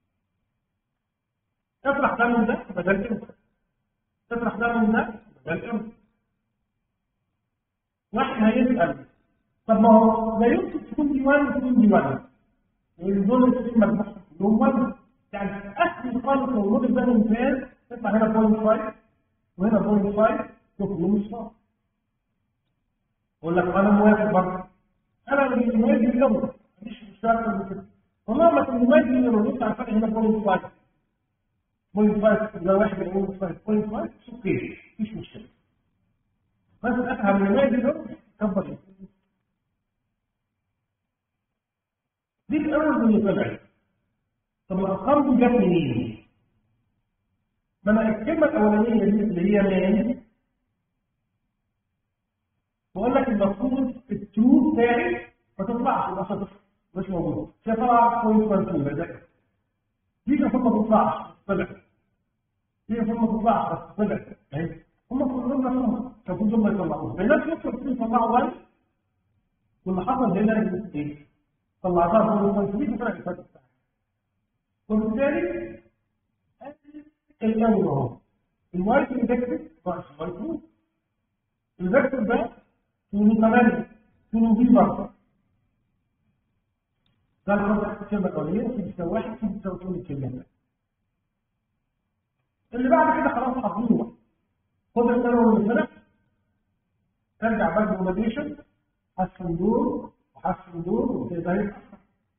اطرح ده من ده بدل كده تطرح ده من ده ده الامر واحد هيسأل طب ما هو لا يمكن تكون دي 1 وتكون دي 1 لان دول الاثنين مجموعهم كلهم 1 يعني اسهل خالص لو الموديل ده ممتاز تطلع هنا 0.5 وهنا 0.5 كلهم مصفار اقول لك انا موافق برضه انا اللي موازي الاول مش مشكله اكتر من كده والله ما كنت موازي الاول يطلع الفرق هنا 0.5 0.5 لو واحد يقول 0.5 اوكي مفيش مشكله بس افهم الموازي الاول كبر دي الايرورز اللي طلعت طب الارقام دي جت منين؟ ما انا الكلمه الاولانيه دي اللي هي مان بقول لك المفروض الترو بتاعي ما تطلعش يبقى صفر مش موجود هي طلع 0.12 ده دي المفروض ما تطلعش بس طلعت دي المفروض ما تطلعش بس طلعت اهي هم كلهم نفسهم المفروض دول ما يطلعوش الناس يطلعوا يطلعوا 1 واللي حصل هنا ان ايه؟ طلعتها 0.12 دي طلعت الفرق بتاعها وبالتالي الأول اهو الوايت اندكتد ناقص الوايت رو الفيكتور ده كونه 8 كونه بي برضه ده الخط الكلمة الأولية في بيساوي واحد في بيساوي كل الكلمات اللي بعد كده خلاص حافظينه خد الثانوي اللي طلع ارجع بقى جوماديشن حسن دور وحسن دور وتقدر يتحسن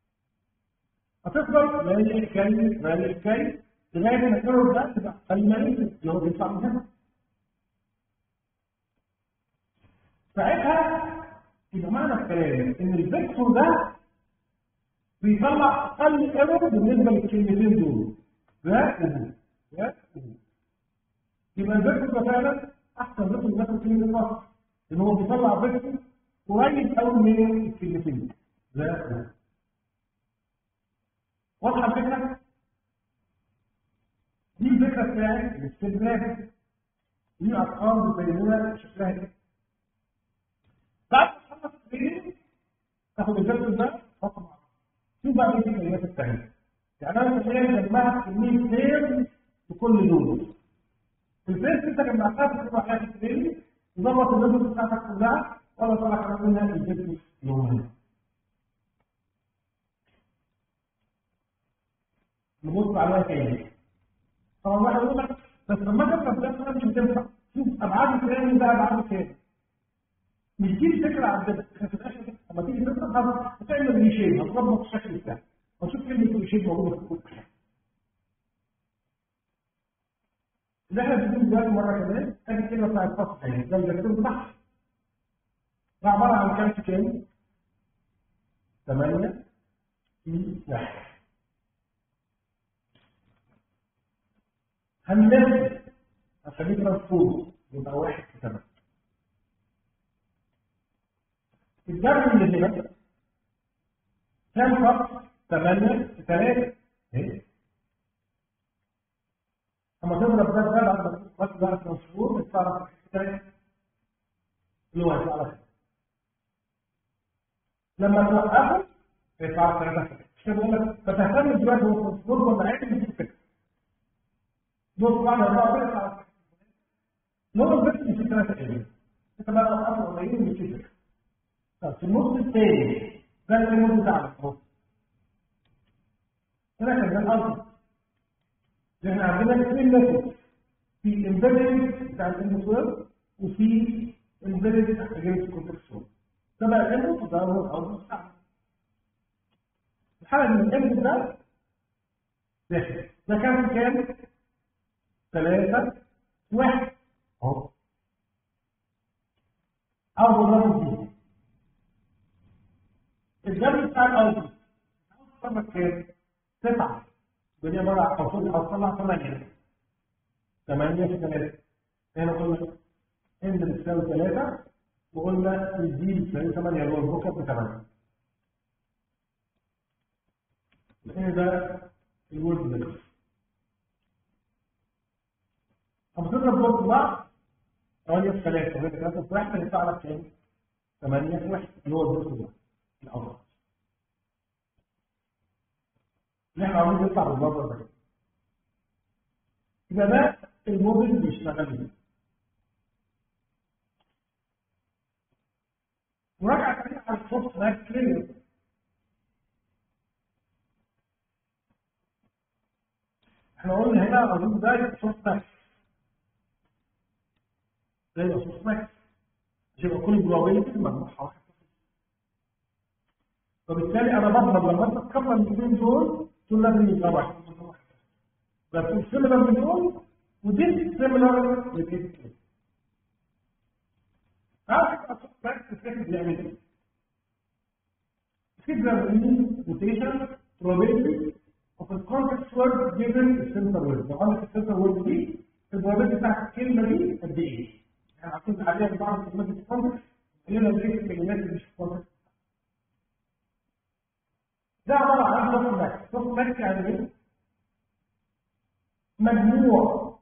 هتفضل مالي الكي مالي الكي لغايه ما الكيرف ده تبقى اقل ما يمكن اللي هو بيطلع من هنا ساعتها يبقى معنى الكلام ان الفيكتور ده بيطلع اقل ايرور بالنسبه للكلمتين دول ده وهو ده وهو يبقى الفيكتور ده فعلا احسن فيكتور بياخد كلمه فقط ان هو بيطلع فيكتور قريب قوي من الكلمتين ده وهو واضحه الفكره؟ دي الفكره بتاعت الاستدراك دي ارقام مبينه شكلها كده بعد ما تخلص التريننج تاخد الجدول ده تحطه مع بعض شوف بقى ايه الكلمات الثانيه يعني انا تخيل جمعت كميه سير لكل دول الفيرست انت جمعتها بتكتب عليها في التريننج وظبط الليفل بتاعتك كلها ولا طلع كمان منها الجدول يوميا نبص عليها تاني طبعا واحد يقول لك بس لما تفهم ده مش هتنفع شوف ابعاد الكلام ده ابعاد الكلام مش دي الفكره عندنا احنا في الاخر لما تيجي تفهم هتعمل ريشيب هتربط الشكل بتاعك وتشوف كلمه ريشيب موجوده في كل حاجه اللي احنا بنقول دلوقتي مره كمان ادي الكلمه بتاعت الفصل يعني ده الفيكتور بتاعها ده عباره عن كام في كام؟ 8 في 1 هنلف هنخليه ترانسفورم يبقى واحد في ثمانية الجبر اللي هنا كام خط؟ ثمانية في ثلاثة اهي اما تضرب ده ده بعد ما تخش بقى ترانسفورم يطلع لك الثاني اللي هو يطلع لك لما توقفه يطلع لك ثلاثة مش كده بقول لك فتهتم دلوقتي هو ترانسفورم ولا عادي مش فكرة دول طبعا الاربعه بيطلع نور بس في ثلاثه ايام انت بقى اصلا قليلين من كده طب في النص الثاني ده النور بتاعنا اهو هنا كان ده الارض احنا عندنا اثنين ميثود في امبيدنج بتاع الانبوت وفي امبيدنج اجينست كونتكست ده بقى الانبوت وده هو الاوتبوت بتاعنا الحاله من الانبوت ده ده ده كان كام؟ ثلاثة واحد اهو أول رقم دي الجنب بتاع الأول عاوز كام؟ تسعة الدنيا عبارة عن حصول حصلها ثمانية ثمانية في ثلاثة هنا قلنا إن بتساوي ثلاثة وقلنا الدي بتساوي ثمانية اللي هو البوكة بثمانية هنا ده الورد ميكس طب تضرب دول في بعض 8 في 3 وهي 3 في 1 هيطلع لك كام؟ 8 في 1 اللي هو الدور ده الاول اللي احنا عاوزين نطلع بالمنظر ده يبقى ده الموديل بيشتغل بيه مراجعه سريعه على سوفت ماكس لينير احنا قلنا هنا اظن ده سوفت ماكس ده يبقى سوفت ماكس عشان يبقى كل البروبابيلتي مجموعها واحد فبالتالي انا بضمن لما انت تكمل الاثنين دول دول لازم يبقى واحد بس السيميلر من دول ودي سيميلر لكده هذا بس كده بيعمل ايه؟ كده بنقول notation probability of a context word given the center word لو عندك السنتر word دي البروبابيلتي بتاعت الكلمه دي قد ايه؟ يعني عارفين عليها بعض كلمات الكونتكست هنا ايه الكلمات اللي مش في الكونتكست ده عباره عن سوفت ماكس سوفت ماكس يعني ايه؟ مجموع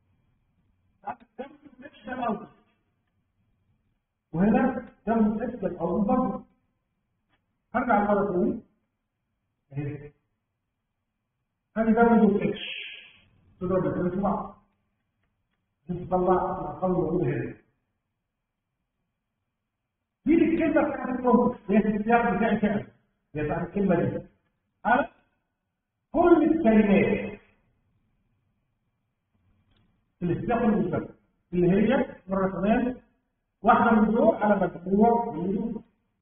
وهنا ده متأكد الأول برضه هرجع مرة تانية اهي هذه ده ويندوز اتش تضرب الاثنين في بعض تطلع الأرقام الموجودة هنا دي الكلمة بتاعت الكونتكست هي في السياق بتاعي فعلا هي بتاعت الكلمة دي على كل الكلمات في السياق المشترك اللي هي مرة كمان واحدة من دول على مجموع من دول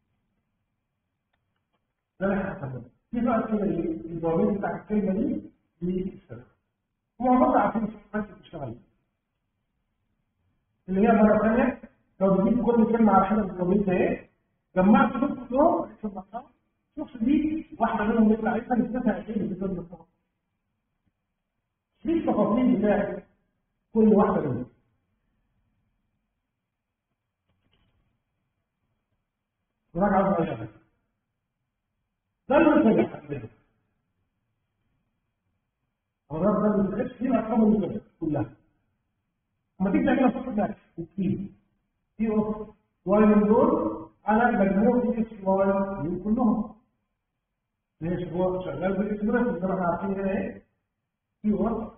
ده اللي احنا هنعمله في بقى كده ايه البوابين بتاع الكلمة دي دي السنة ومعظمنا عارفين بس بتشتغل اللي هي مرة ثانية لو تجيب كل كلمة على حسب البوابين ده ايه جمعت كل دول في المقام شوف دي واحدة منهم اللي عايزها نسبتها قد ايه في المقام دي التفاصيل بتاعت كل واحدة منهم مراجعة صغيرة ده المتجه عندنا أمراض ده المتجه فيه أرقام المتجه كلها لما تيجي تعملها صفحة ماكس وتكتب في أوف واي من دول على مجموع اي اس واي من كلهم ليش هو شغال بالاكسبريس زي ما احنا عارفين هنا ايه في اوف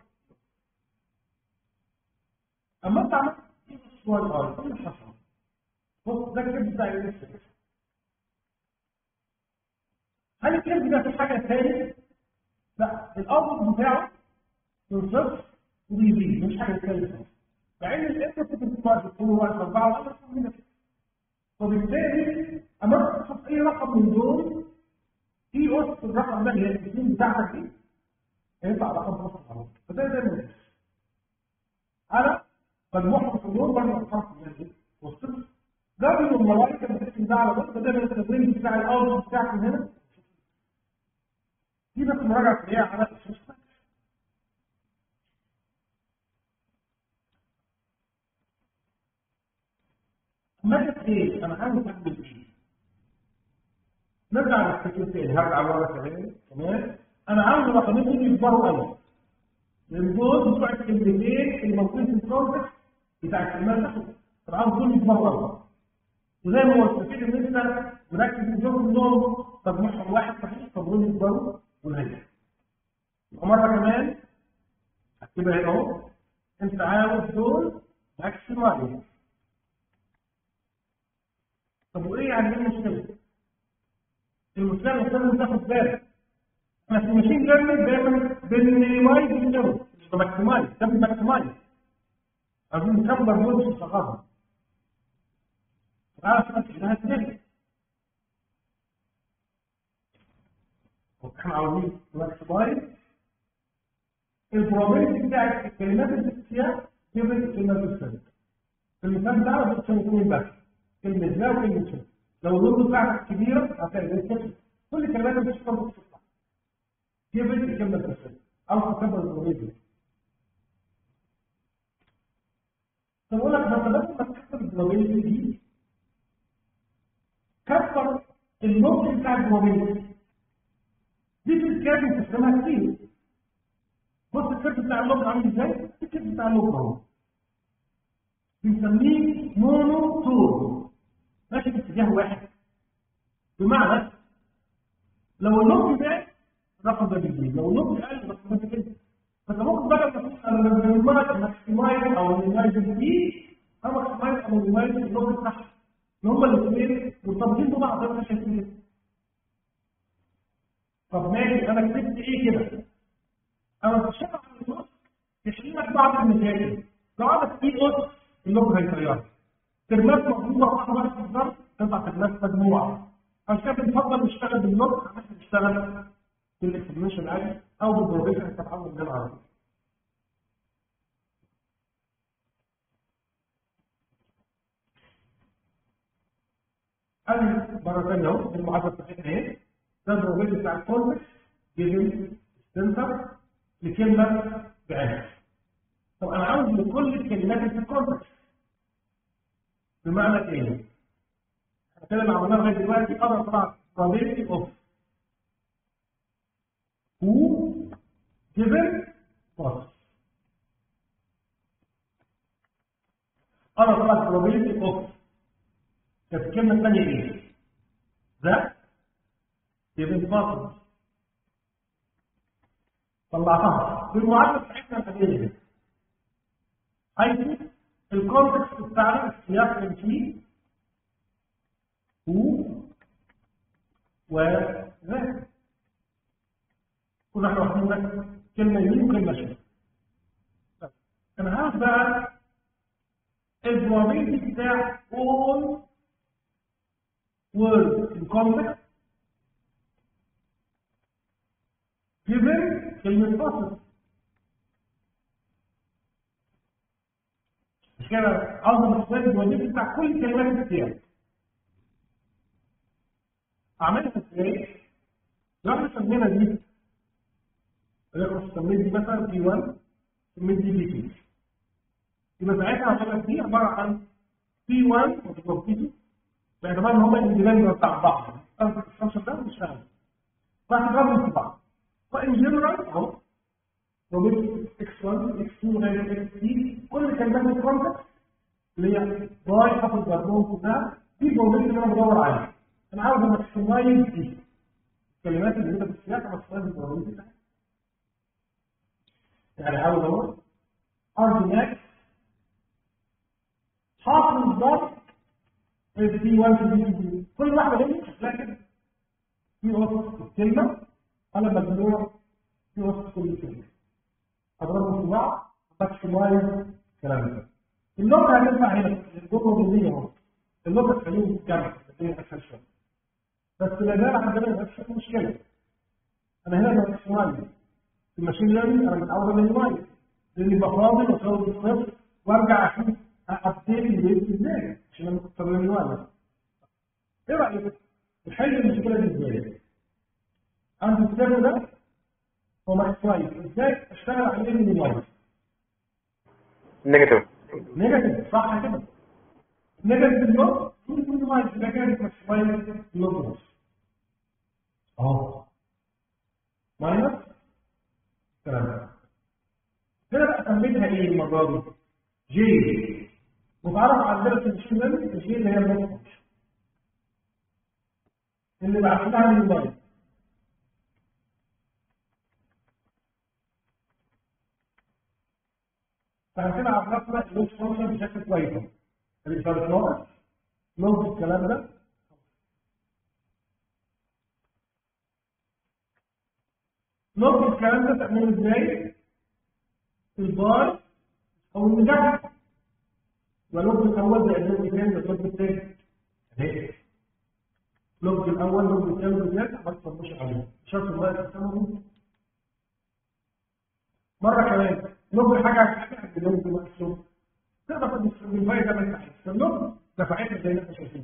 اما انت عملت اي اس واي ار ايه اللي حصل؟ بص ده الكيرف بتاع الاس هل الكيرف ده في حاجه ثانيه؟ لا الاوتبوت بتاعه من صفر وبيزيد مش حاجه ثانيه مع ان الانبوت بتبقى بتكون هو 4 ولا من فبالتالي اما تشوف اي رقم من دول في وسط الرقم ده اللي هي الاثنين بتاعتك دي هيطلع رقم فصل خلاص فده زي ما على مجموعة الحضور ولا الخمس من والصفر ده من الملائكة اللي بتكتب ده على بس ده من التدريب بتاع الأرض بتاعك من هنا دي بس مراجعة سريعة على السوستة مادة ايه؟ أنا عاوز أعمل ايه؟ نرجع للفكرة تاني هرجع ورا كمان كمان أنا عاوز رقمين دول يكبروا قوي لأن دول بتوع الكلمتين اللي موجودين في الكونتكست بتاع الكلمات نفسها أنا عاوز دول يكبروا قوي وزي ما هو التفكير ان انت مركز في دول كلهم مجموعهم واحد صحيح طب دول يكبروا والهيئة يبقى مرة كمان هكتبها هنا اهو انت عاوز دول ماكسيمايز طب وايه يعني ايه المشكله؟ المشكله انك لازم تاخد بالك احنا في الماشين ليرنينج دايما بنمايز الجو مش بماكسمايز ده بماكسمايز عايزين نكبر دول مش نصغرهم عارف نفسك ده هتنجح احنا عاوزين ماكسمايز البروبابيلتي بتاعت الكلمات اللي في السياق جبت الكلمات السابقه المثال ده على فكره اثنين بس كلمة لا وكلمة شد لو اللغة بتاعتك كبيرة هتلاقي زي كده كل الكلمات اللي بتشتغل بتطلع كيف انت كلمة تفسير أو تكبر الضمير طب أقول لك مثلا بس ما تكبر الضمير دي كبر النطق بتاع الضمير دي في الكتاب بتستخدمها كتير بص الكتاب بتاع اللغة عامل ازاي؟ الكتاب بتاع اللغة اهو بنسميه مونو تور ماشي في اتجاه واحد بمعنى لو اللوب ده الرقم ده بيزيد لو اللوب قل الرقم ده بيقل فانت ممكن بدل ما تقول انا بنمارس ماكسمايز او مينيمايز دي او ماكسمايز او مينيمايز اللوب بتاعها ان هما الاثنين مرتبطين ببعض زي ما شايفين طب ماشي انا كتبت ايه كده انا بشتغل على النص يشيل لك بعض المشاكل لو عندك في قط اللوج هيطيرك ترمات مضروبه واحده واحده في الضرب تطلع ترمات مجموعه عشان كده بنفضل نشتغل باللوج عشان نشتغل بالاكسبريشن عادي او بالبروفيشن تتعود من العربي ادي مره ثانيه اهو المعادله بتاعتنا اهي ده البروفيشن بتاع الكونتكست جيفن سنتر لكلمه بعينها طب انا عاوز لكل الكلمات اللي في الكونتكست بمعنى ايه؟ احنا كده اللي عملناه لغايه دلوقتي اقدر اطلع probability of who given what انا طلعت probability of كانت الكلمه الثانيه ايه؟ ذا given what طلعتها في المعادله بتاعتنا القديمه دي حيث الكونتكست بتاعنا السياق اللي فيه هو وذا كنا احنا واخدين لك كلمه يمين وكلمه شمال انا عاوز بقى البروبابيلتي بتاع all words in context given كلمه فاصل مش كده عاوز الاختيار البروبابيلتي بتاع كل كلمات السياق اعملها ازاي؟ لو احنا سمينا دي ولكن سميت دي مثلا بي 1 سميت دي بي 2 يبقى ساعتها هتبقى دي عباره عن بي 1 وبي 2 باعتبار ان هما الاندبندنت بتاع بعض الفانكشن ده مش فاهم واحد رقم في بعض فان جنرال اهو روبيت اكس 1 اكس 2 لغايه اكس 3 كل كلمات الكونتكست اللي هي باي حفظ الجربون كلها دي البروبيت اللي انا بدور عليها انا عاوز اماكسمايز دي الكلمات اللي موجوده في السياق اماكسمايز البروبيت بتاعها يعني عاوز اقول ارجماك حاصل ضرب في 1 في 2 كل واحده منهم شكلها كده في وسط الكلمه على مجموع في وسط كل كلمه اضربهم في بعض ماكسمايز الكلام ده اللغه هتنفع هنا الجمله دي اهو اللغه تخليهم جمع الاثنين اسهل شويه بس لا زال عندنا نفس المشكله انا هنا ماكسمايز في الماشين ليرنينج انا متعود من المايز لاني بفاضل واسوي الصفر وارجع اشوف ابديت البيت ازاي عشان انا كنت من المايز ايه رايك؟ نحل المشكله دي ازاي؟ عندي السر ده هو ماكسمايز ازاي اشتغل عليه من المايز؟ نيجاتيف نيجاتيف صح كده نيجاتيف اللوج كل كل مايز يبقى كده ماكسمايز اللوج اه ماينس الكلام ده كده بقى سميتها ايه المره دي؟ جي وتعرف عندنا في المشين ليرنينج الجي اللي هي النص اللي بعتناها من المايز فاحنا كده عرفنا اللوج فانكشن بشكل كويس الاشاره ناقص نوت الكلام ده نوت الكلام ده تعمله ازاي؟ الباي او المجمع واللوج الاول زي اللوج الثاني واللوج الثاني اهي اللوج الاول اللوج الثاني اللوج الثالث ما تصبش عليه شرط الواحد تسمى مره كمان لوج حاجه حاجه اللوج مقسوم تقدر تدخل بالفاي زي ما انت عايز فاللوج دفعتها زي ما انت شايفين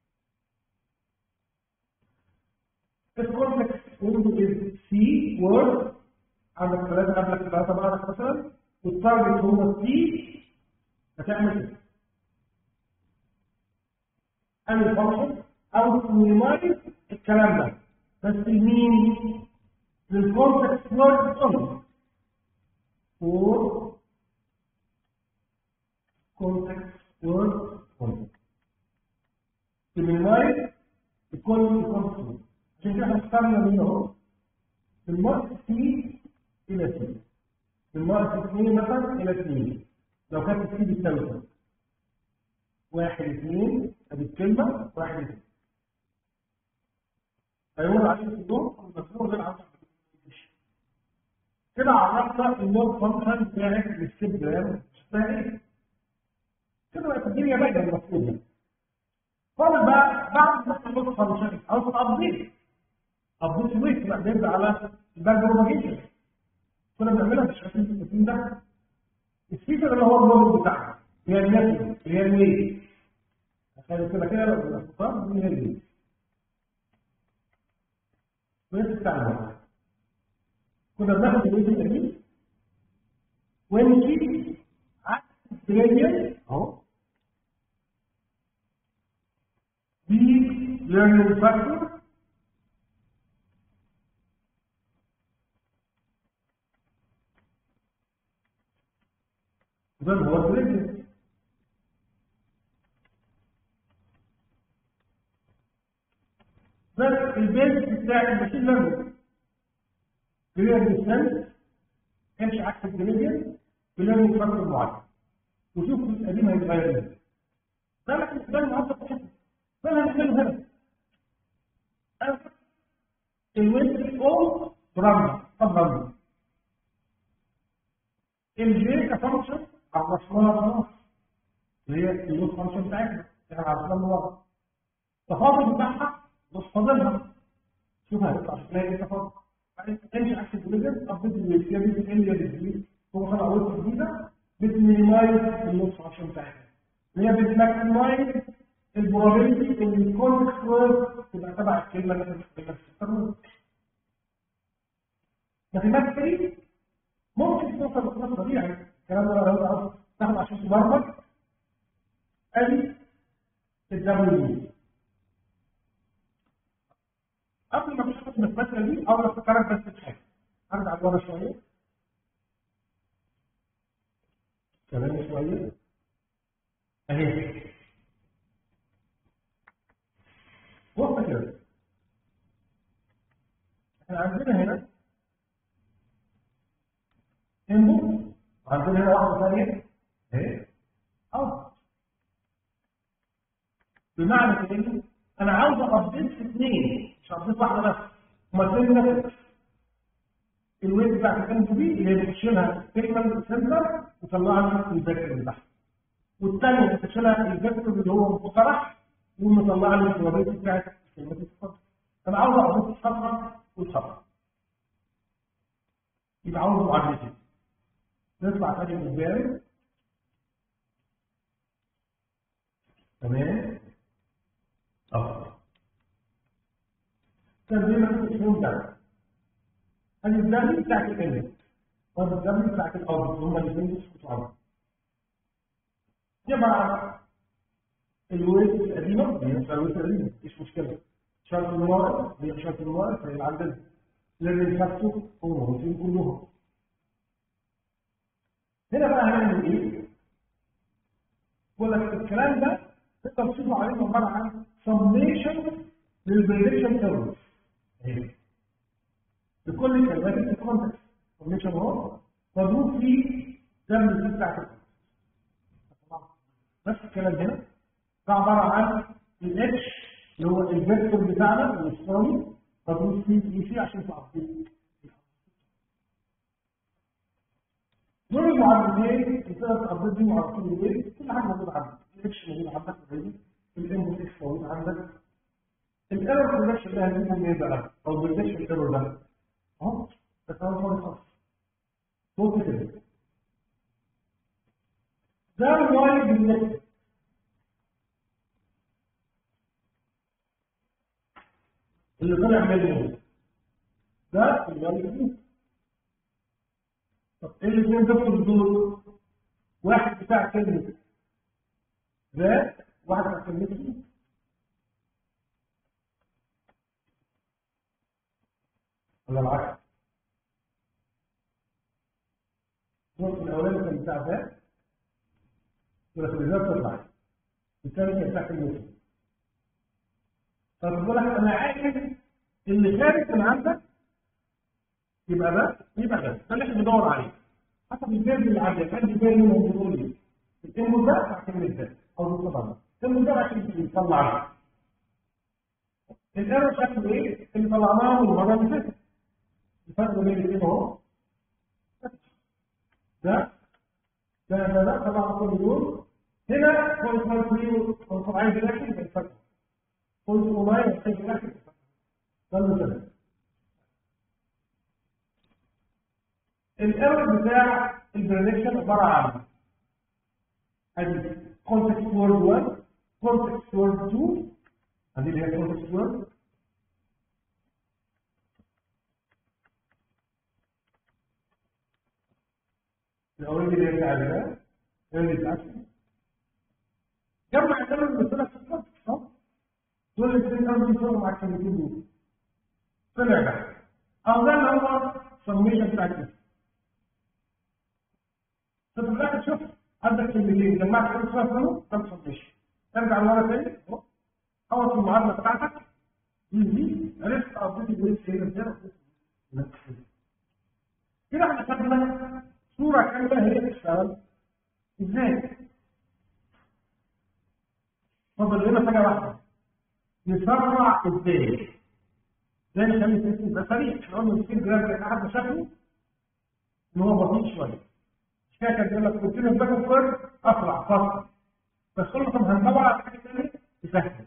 الكونتكست ويندو از سي وورد عندك ثلاثه قبلك ثلاثه بعدك مثلا والتارجت هو سي هتعمل ايه؟ اعمل فانكشن او تمينيمايز الكلام ده بس لمين؟ للكونتكست وورد اونلي فور context word only. تمينيمايز لكل الكونتكست عشان كده احنا اخترنا منه اهو من ناقص سي الى سي من ناقص 2 مثلا الى 2 لو كانت السي بتساوي كده واحد اثنين ادي الكلمه واحد اثنين هيقول عليه في الدور المسموع ده العشرة كده عرفنا اللود فانكشن بتاعت الستيب جرام اسمها ايه؟ كده بقت الدنيا باينه المفروض يعني فاضل بقى بعد ما اللود فانكشن عاوز ابديت ابديت ويت بقى بيبدا على الباك بروباجيشن كنا بنعملها في الشكل التسليم ده الفيشر اللي هو اللود بتاعنا هي الناتج اللي هي الويت عشان كده كده الاختصار دي هي الويت الويت بتاعنا كنا بناخد الويت القديم ونشيل عكس الجريدينت اهو دي ليرنينج فاكتور ده هو الجريدينت بس البيز بتاع الماشين ليرنينج جريدينت ديستانس امشي عكس الجريدينت بليرنينج فاكتور معين وشوف القديم هيتغير ازاي ده لكن ده النهارده بتحصل ده اللي هنعمله هنا الويت او برامج طب برامج الجي كفانكشن عرفناها خلاص اللي هي الويت فانكشن بتاعتنا احنا عرفناها من ورا التفاضل بتاعها مش فاضلها شوف هيطلع شكلها ايه التفاضل تمشي عكس الجلوجين ابديت الويت يا بيت ال يا بيت بي هو طلع ويت جديده بتمينيمايز اللوس فانكشن بتاعتها اللي هي بتماكسمايز البروبابيلتي ان الكونتكست وورد تبقى تبع الكلمه اللي احنا بنستخدمها في الترميم ماثيماتيكالي ممكن توصل للقصه دي يعني الكلام ده لو انت عاوز تاخد عشان تبرمج ادي الدبليو قبل ما تشوف المسألة دي أول أفكرك بس بحاجة أرجع لورا شوية كمان شوية أهي بص كده احنا عندنا هنا انبوت وعندنا هنا واحدة ثانية اهي أوت بمعنى كده أنا عاوز أبديت في اثنين مش هبديت واحدة بس هما الاثنين نفس الويت بتاعت الام بي اللي هي بتشيلها تكمل سنتر وطلع لي الفيكتور بتاعها والثانيه بتشيلها الفيكتور اللي هو مقترح ومطلع لي البروبابيلتي بتاعت كلمه الصفر انا عاوز احط الصفر والصفر يبقى عاوز معادلتين نطلع تاني قدام تمام اه ترجمه الاسلوب ده ادي الدبليو بتاعت الانت وادي الدبليو بتاعت الاوت هما الاثنين بيسكتوا بعض يبقى الويت القديمه هي نفس الويت القديمه مفيش مشكله شرط الموارد هي شرط الموارد هي اللي عندنا لان فاكتور هو موجودين كلهم هنا بقى هنعمل ايه؟ بقول لك الكلام ده تقدر تشوفه عليه عباره عن سميشن للبريدكشن ايرورز بكل كلمات الكونتكست سميشن اهو مضروب فيه دم الفي بتاعت نفس الكلام هنا ده عباره عن الاتش اللي هو الفيكتور بتاعنا الاسطوري مضروب فيه اي سي عشان تعرفين دول المعادلتين تقدر تقضي دي معادلتين الايه كل حاجه موجوده عندك الاتش موجود عندك اوريدي الانبوت اكس موجود عندك الايرور بريدكشن اللي هنجيبه منين بقى او بريدكشن ايرور ده اهو بس هو فاضي خالص بص كده ده الواي بالنسبه اللي طلع منه ده الواي بالنسبه طب ايه الاثنين دول دول واحد بتاع كلمه ذات واحد بتاع كلمه ولا العكس الجزء الاولاني كان بتاع ذات والخليجات تطلع الثاني كان بتاع كلمه طب بقول لك انا عايز اللي خارج من عندك يبقى ده يبقى ده ده اللي احنا بندور عليه حسب الفيرب اللي عندك عندي فيرب منهم بيقول لي الكلمه ده بتاع كلمه ده او بالطبع ده الكلمه ده عشان يطلع الايرور شكله ايه؟ اللي طلعناه من المره اللي فاتت الفرق بين الاثنين اهو ده ده ده ده طبعا كل دول هنا بوينت 1 كنت عايز الاكل يبقى الفرق بوينت 9 عايز الاكل ده المثال الايرور بتاع البريدكشن عباره عن ادي كونتكست وورد 1 كونتكست وورد 2 ادي اللي هي كونتكست وورد الاولاني اللي يرجع لده اللي بتاعته جمع الايرور اللي طلع في الكونتكست صح؟ دول الاثنين كانوا بيساووا مع الكلمتين دول طلع ده او ده اللي هو سميشن بتاع الكلمه ففي الاخر شوف عندك كلمتين جمعت كل صفر منهم كم سميشن ترجع لورا تاني اهو خلص المعادله بتاعتك دي دي عرفت قضيت الويت هنا ازاي كده احنا خدنا صوره كامله هي بتشتغل ازاي فاضل لنا حاجه واحده نسرع ازاي زي ما كان الاسم ده سريع احنا قلنا السكيل جرام كان احد مشاكله ان هو بطيء شويه مش كده كان بيقول لك قلت له باك كيرف اسرع فاصل بس كل ما هندور على حاجه ثانيه تسهل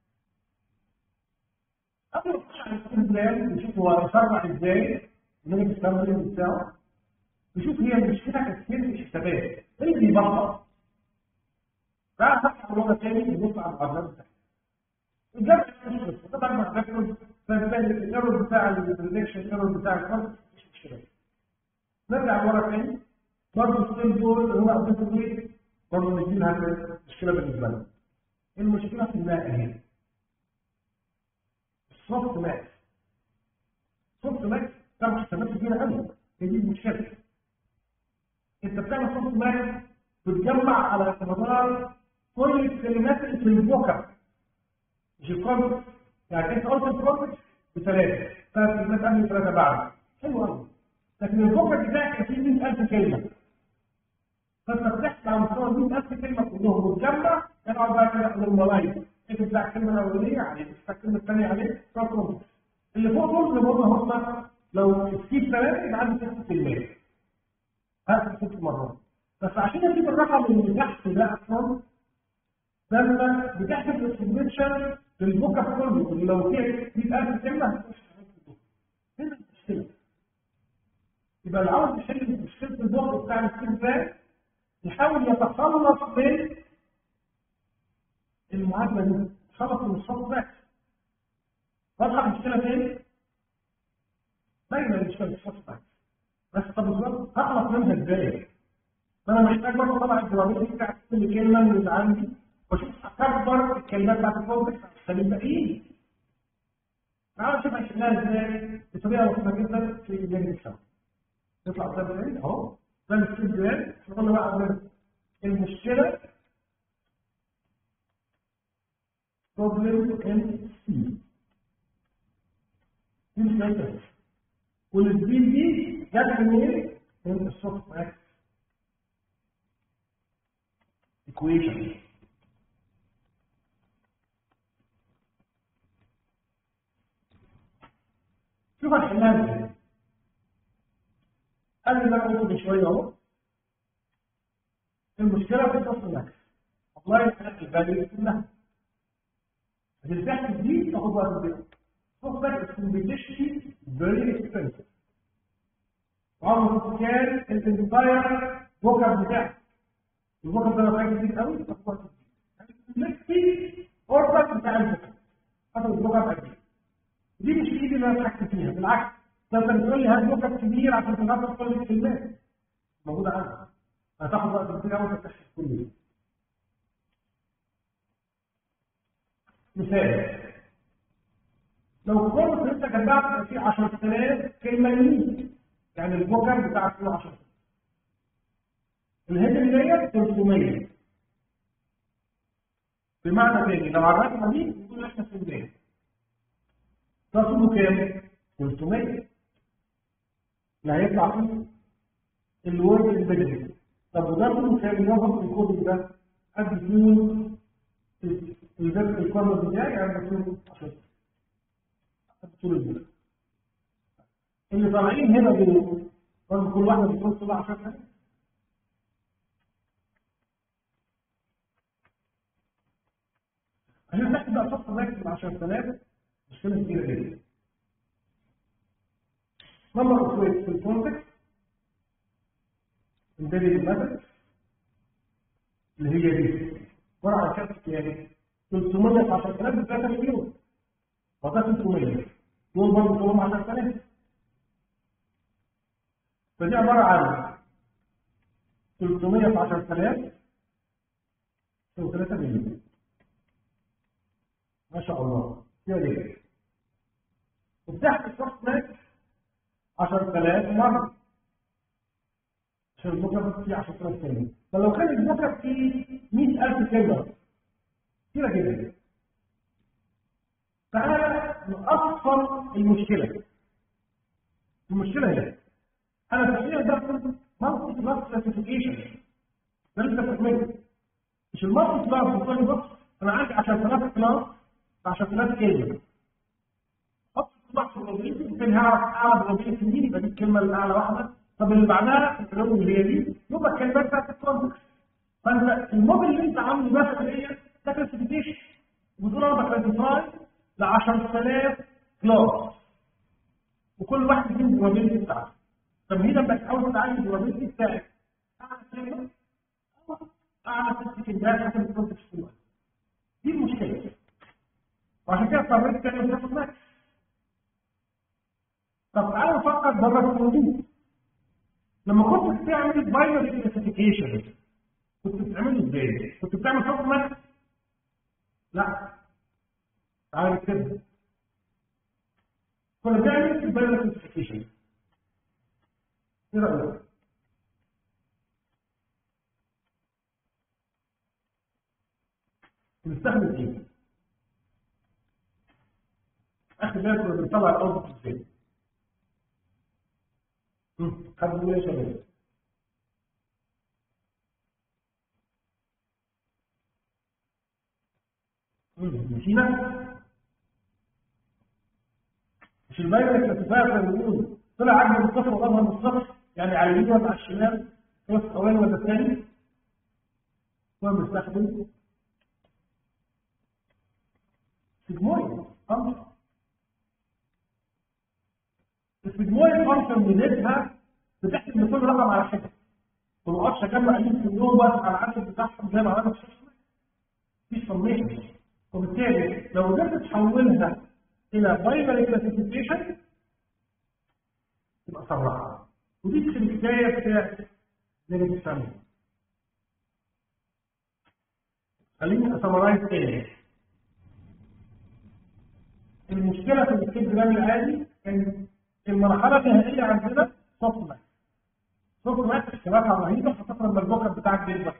قبل ما نخش على السكيل جرام نشوف هو يسرع ازاي ونيجي السامبلنج بتاعه نشوف هي المشكله كانت فين في الحسابات ايه اللي بيبطل بقى فتح مره ثاني نبص على الارقام بتاعتها الجمع مش بس طبعا ما تاكل فبالتالي الايرور بتاع الريليشن الايرور بتاع الكونت مش مشكله نرجع لورا تاني برضه ستيل دول اللي هو ابديت ايه برضه مش دي المشكله بالنسبه لنا المشكله في الماء اهي السوفت ماكس سوفت ماكس بتعمل حسابات كتيره قوي هي دي المشكله انت بتعمل سوفت ماكس بتجمع على مدار كل الكلمات اللي في البوكر مش الكونتكست يعني انت قلت الكونتكست بثلاثه ثلاث كلمات قبل ثلاثه بعد حلو قوي لكن البوكر بتاعك فيه 100000 كلمه فانت بتحكي على مستوى 100000 كلمه كلهم وتجمع اقعد بقى كده من الملايين انت بتاع الكلمه الاولانيه عليه بتاع الكلمه الثانيه عليه بتاع الكونتكست اللي فوق دول اللي هم هم لو تسكيب ثلاثه يبقى عندك ست كلمات هات ست مرات بس عشان اجيب الرقم اللي تحت ده اصلا لما بتحسب السبمشن للبوكا كله اللي لو فيه 100000 كلمه هتخش هنا المشكله يبقى اللي عاوز يحل مشكله البوكا بتاع السكيل ده يحاول يتخلص من المعادله دي يتخلص من الصوت ده واضحه المشكله فين؟ باينه المشكله في الصوت ده بس طب بالظبط هخلص منها ازاي؟ فانا محتاج برضه اطلع البرامج بتاعت كل كلمه من اللي عندي واشوف اكبر الكلمات بتاعت الكونتكست عشان الباقيين تعالوا نشوف هنحلها ازاي بطريقه بسيطه جدا في الجانب الشرعي نطلع قدام العين اهو ده السكيب جرام قلنا بقى عندنا المشكله بروبلم ان سي دي مشكلتها والسبيد دي جت منين؟ من السوفت ماكس equation شوف هنحلها ازاي قال لي بقى قلت من شويه اهو المشكله في الصف الماكس والله الحاجات الفاليو كلها الزحف دي تاخد وقت كبير صف ماكس كومبيتيشن فيري اكسبنسيف وعمره كان الانتاير بوكر بتاعك الوقت ده لو كان كتير قوي تاخد وقت كتير نفسي اوردر بتاع البوكر هاخد البوكر قد ايه دي مش ايدي اللي انا اتحكم فيها بالعكس ده انت بتقول لي هات بوكر كبير عشان تنظف كل الكلمات موجوده عندك هتاخد وقت كتير قوي تكتشف كل ده مثال لو كنت انت جمعت في 10000 كلمه يمين يعني البوكر بتاعك فيه 10 الهيد ديت 300 بمعنى تاني لو عرفنا دي نقول احنا في المية تصله كام؟ 300 لا هيطلع فيه الورد امبيدد طب وده كله كان نظم الكود ده قد يكون الفيرتيكال كورنر بتاعي يعني بكون 10 طول المدة اللي طالعين هنا دول برضه كل واحدة بتكون طلع 10000 عشان تحت بقى صف ماكس 10000 مشكلة كبيرة جدا number of ways في الكونتكست embedded method اللي هي دي عبارة عن كابت يعني 300 في 10000 ب 3 مليون فده 300 دول برضه كلهم 10000 فدي عبارة عن 300 في 10000 يساوي 3 مليون ما شاء الله يا ريت وتحت الشخص مات 10000 مرة عشان البكرة فيه 10000 كلمة فلو كان البكرة فيه 100000 كلمة كتيرة جدا تعالى نأصل المشكلة المشكلة هي أنا تحليل ده مالتي كلاس كلاسيفيكيشن ده اللي انت بتعمله مش المالتي كلاس بتقول بص أنا عندي 10000 كلاس 10000 كلمة حط صباح في الوظيفة ممكن هعرف أعلى بوظيفة مين يبقى دي الكلمة الأعلى واحدة طب اللي بعدها الكلمة اللي هي دي يبقى الكلمات بتاعت الكونتكست فأنت الموديل اللي أنت عامله ده في هي ده كلاسيفيكيشن وبتقول أنا بكلاسيفاي ل 10000 كلاس وكل واحد فيهم البروبابيلتي بتاعته طب هنا لما تحاول تعين البروبابيلتي بتاعك اعلى كلمه اعلى ست كلمات عشان الكونتكست كله دي المشكله وعشان كده اضطريت تعمل تاخد ماكس طب تعالوا نفكر بره الصندوق لما كنت بتعمل باينري كلاسيفيكيشن كنت بتعمله ازاي؟ كنت بتعمل تاخد ماكس؟ لا تعالوا نكتبها كنا بنعمل الباينري كلاسيفيكيشن ايه رايك؟ بنستخدم ايه؟ اخر بالك كنا بنطلع الاوتبوت ازاي؟ حد يقول ايه يا شباب؟ مشينا مش الباينري كلاسيفاير اللي بنقول طلع عجل الصفر وغيرها من الصفر يعني على اليمين ولا على الشمال بس اولاني ولا الثاني هو بنستخدم سيجمويد فانكشن السيجمويد فانكشن ميزتها بتحسب كل رقم على حده ما بقعدش اجمع اليوم في اليوم بس على العدد بتاعهم زي ما عملنا في الشمس مفيش فورميشن وبالتالي لو قدرت تحولها الى باينري كلاسيفيكيشن تبقى سرعه ودي في البدايه بتاعت نيجاتيف سامي خليني اسمرايز تاني المشكله في الاستجرام العادي ان المرحله النهائيه عندنا سوفت ماكس سوفت ماكس اختلافها رهيبه خاصه لما البوكر بتاعك بيكبر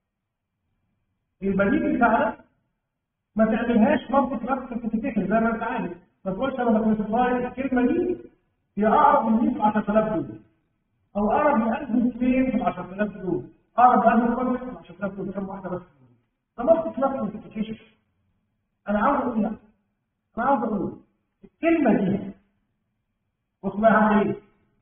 البديل بتاعنا ما تعملهاش مالتي كلاس كلاسيفيكيشن زي ما انت عارف ما تقولش انا بكلاسيفاي الكلمه دي هي اقرب من 100 في 10000 دول او اقرب من 1000 2 في 10000 دول اقرب من 1000 كونتكست في 10000 دول كم واحده بس ده مالتي كلاس كلاسيفيكيشن انا عاوز اقول لا انا عاوز اقول الكلمه دي واسمها ايه؟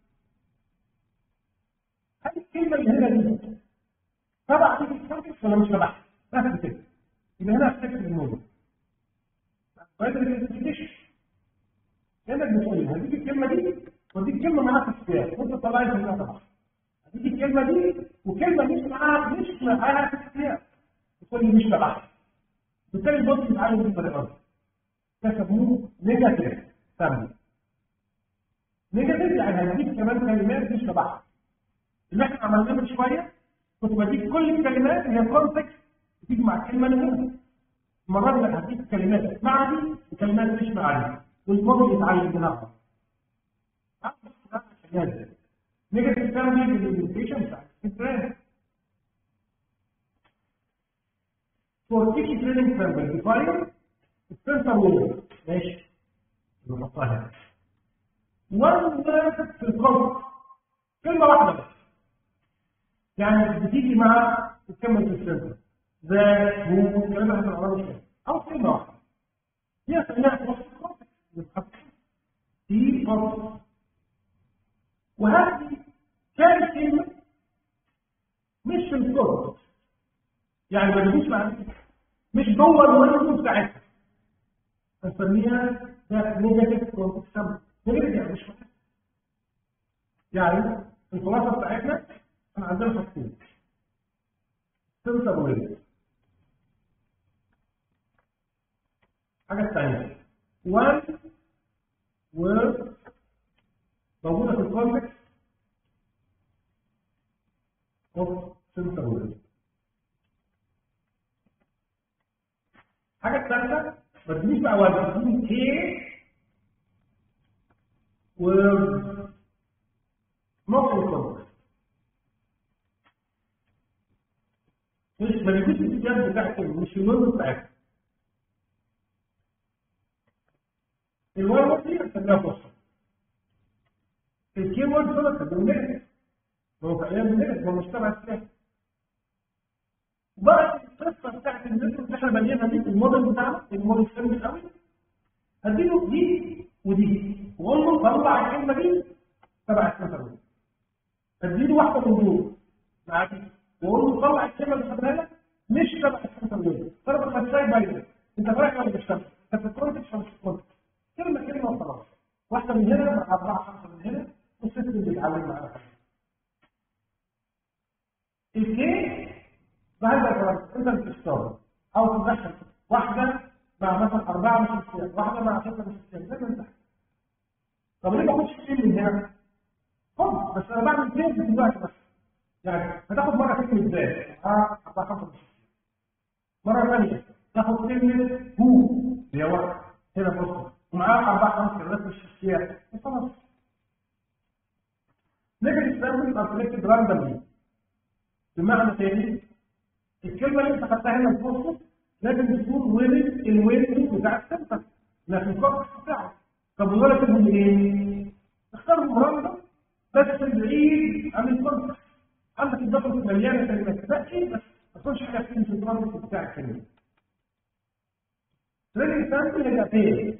هل الكلمه اللي هنا دي تبع دي الكونتكست ولا مش تبعها؟ بس كده يبقى هنا افتكر الموضوع بايدر كلاسيفيكيشن كانك بتقول هديك الكلمه دي وديك كلمه معاها في السياق وانت طلعت منها طبعا هديك الكلمه دي وكلمه مش معاها مش معاها في السياق تقول لي مش تبعها بالتالي البوت بيتعلم بالطريقه دي كسبوه نيجاتيف سمي نيجاتيف يعني هديك كمان كلمات مش تبعها اللي احنا عملناه من شويه كنت بديك كل الكلمات اللي هي كونتكست تيجي مع الكلمه اللي هنا المره دي هديك كلمات مع دي وكلمات مش مع دي والموديل يتعلم منها نيجاتيف سامبل بالامبلمنتيشن بتاع الترند For each training sample, define sensor word. ماشي نحطها هنا. One word في الكونت كلمة واحدة بس. يعني بتيجي مع الكلمة في السنسور. ذا هو الكلام اللي احنا بنعرفه او كلمة واحدة. هي سميها في وسط الكونت. في فصل وهذه كانت كلمة مش في الكود يعني ما تجيش مع مش جوه الويندو بتاعتها نسميها ده نيجاتيف كونتكست نيجاتيف يعني مش مهم. يعني الخلاصه بتاعتنا احنا عندنا حاجتين سنسر ويند الحاجه الثانيه وان وورد موجوده في الكونتكست اوف سنسر ويند الحاجه الثالثه ما تجيش بقى وان تجيب كي و نص الكونتكست مش ما تجيش الكتاب بتاعت مش اللون بتاعتها الواي دي هنسميها فرصه الكي وورد دول هنسميهم نيجاتيف ما هو في ايام النيجاتيف ما هو مش تبع السياسه بقى القصه بتاعت النيجاتيف اللي احنا بنينا دي الموديل بتاعنا الموديل سيمبل قوي هديله دي ودي واقول له طلع الكلمه دي تبع السنتر اديله واحده من دول مع دي واقول له طلع الكلمه اللي خدها لك مش تبع السنتر دول طلب الخسائر باينه انت فاهم ولا مش فاهم انت في الكونتكست ولا مش في الكونتكست كلمه كلمه وخلاص واحده من هنا مع اربعه خمسه من هنا والسيستم بيتعلم معانا الكي بهذا الكلام انت اللي بتختار او تدخل واحده مع مثلا اربعه مش السياق واحده مع سته مش السياق زي ما انت طب ليه ما اخدش كتير من هنا؟ خد بس انا بعمل كده دلوقتي بس يعني هتاخد مره كلمه ازاي؟ اه اربعه خمسه مش السياق مره ثانيه تاخد كلمه هو اللي هو هنا بص ومعاها اربعه خمسه كلمات مش السياق وخلاص نيجي نستخدم الابليكتد راندوملي بمعنى تاني الكلمه اللي انت خدتها هنا الفرصه لازم تكون ويلد الويلد بتاع السنتر لكن الكورتكس بتاعه طب ولا تكون ايه؟ اختارهم راندوم بس بعيد عن الكورتكس عندك الدبل مليانه كلمات باقي بس ما تكونش حاجه في الكورتكس بتاع الكلمه تريننج سامبل هيبقى فين؟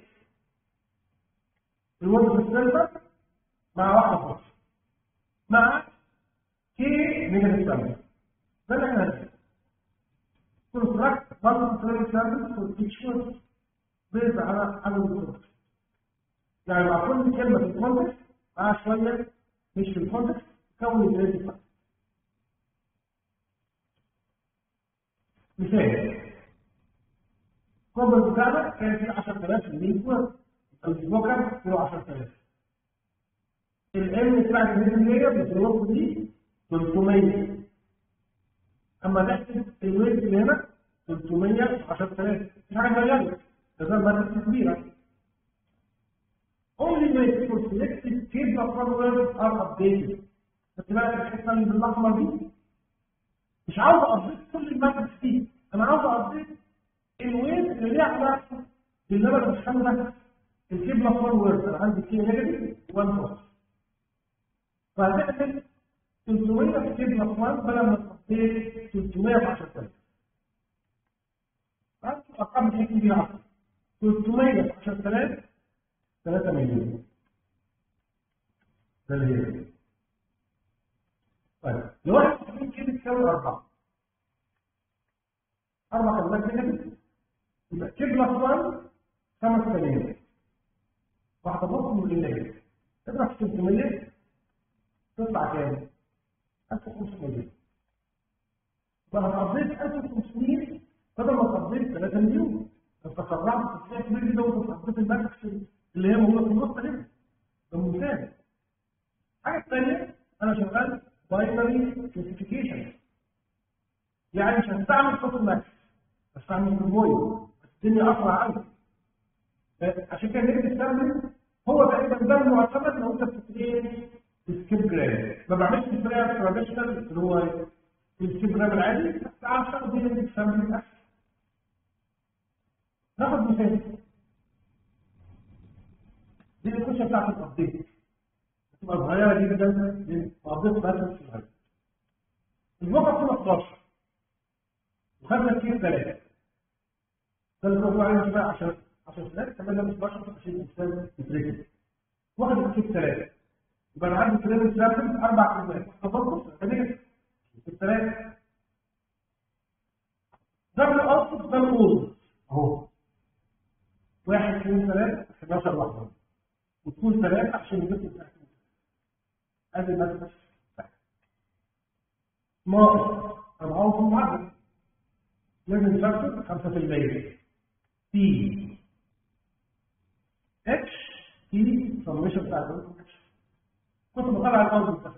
الويلد في السنتر مع واحده فرصه مع كي نيجاتيف سامبل ده اللي احنا هنعمله construct multiple samples for each word based على عدد الكونتكست يعني مع كل كلمة في الكونتكست مع شوية مش في الكونتكست كون الجريد مثال الكومبل بتاعنا كان فيه 10000 مليون وورد البوكر فيه 10000 الام بتاعت الميدل بتروح دي 300 اما نحسب الويت اللي هنا 300 10000 مش حاجه مليانه ده مادة كبيره only weights for selected case of forward are updated بس بقى الحته اللي بالاحمر دي مش عاوز ابديت كل الماتريكس دي انا عاوز ابديت الويت اللي ليها علاقه باللي انا بدخله ده الكي بلس 1 وورد انا عندي كي نيجاتيف 1 بلس فهتعمل 300 في كي بلس 1 بدل ما تحطيه 300 في 10000 الارقام بتحكي بيها عقل 300 في 10000 3 مليون ده اللي هي طيب لو واحد تقول كده تساوي 4 أربع كلمات نيجاتيف يبقى كي بلس 1 خمس كلمات واحدة نص من النيجاتيف تضرب في 300 تطلع كام؟ 1500 بقى قضيت 1500 بدل ما قضيت 3 مليون انت تسرعت في كبير جدا وانت قضيت الماكس اللي هي موجوده في النص هنا ده ممتاز الحاجه الثانيه انا شغال باينري كلاسيفيكيشن يعني مش هستعمل صوت الماكس هستعمل الفويد الدنيا اسرع قوي عشان كده نيجي نستخدم هو تقريبا ده المعتمد لو انت بتتكلم السكيب جرام ما بعملش الطريقه التراديشنال اللي هو السكيب جرام العادي بس عشان دي اللي بتسمي احسن ناخد مثال دي الكوشه بتاعت الابديت بتبقى صغيره جدا ابديت بس في الغالب الوقت 15 وخدنا كتير ثلاثه ده اللي هو عليه بقى عشان عشان ثلاثه كمان لما 12 عشان الانسان يتركز واحد اكتب ثلاثة يبقى انا عندي كريم سامبل اربع كلمات تفضل ادي الثلاثة ده الاوتبوت ده الاول اهو واحد اثنين ثلاثة 11 واحدة وتكون ثلاثة عشان يجيب لك ادي مثلا ناقص أربعة في المعدل لازم فاكتور خمسة في المية تي اتش تي سميشن بتاع اتش كنت بطلع الأرض بتاعت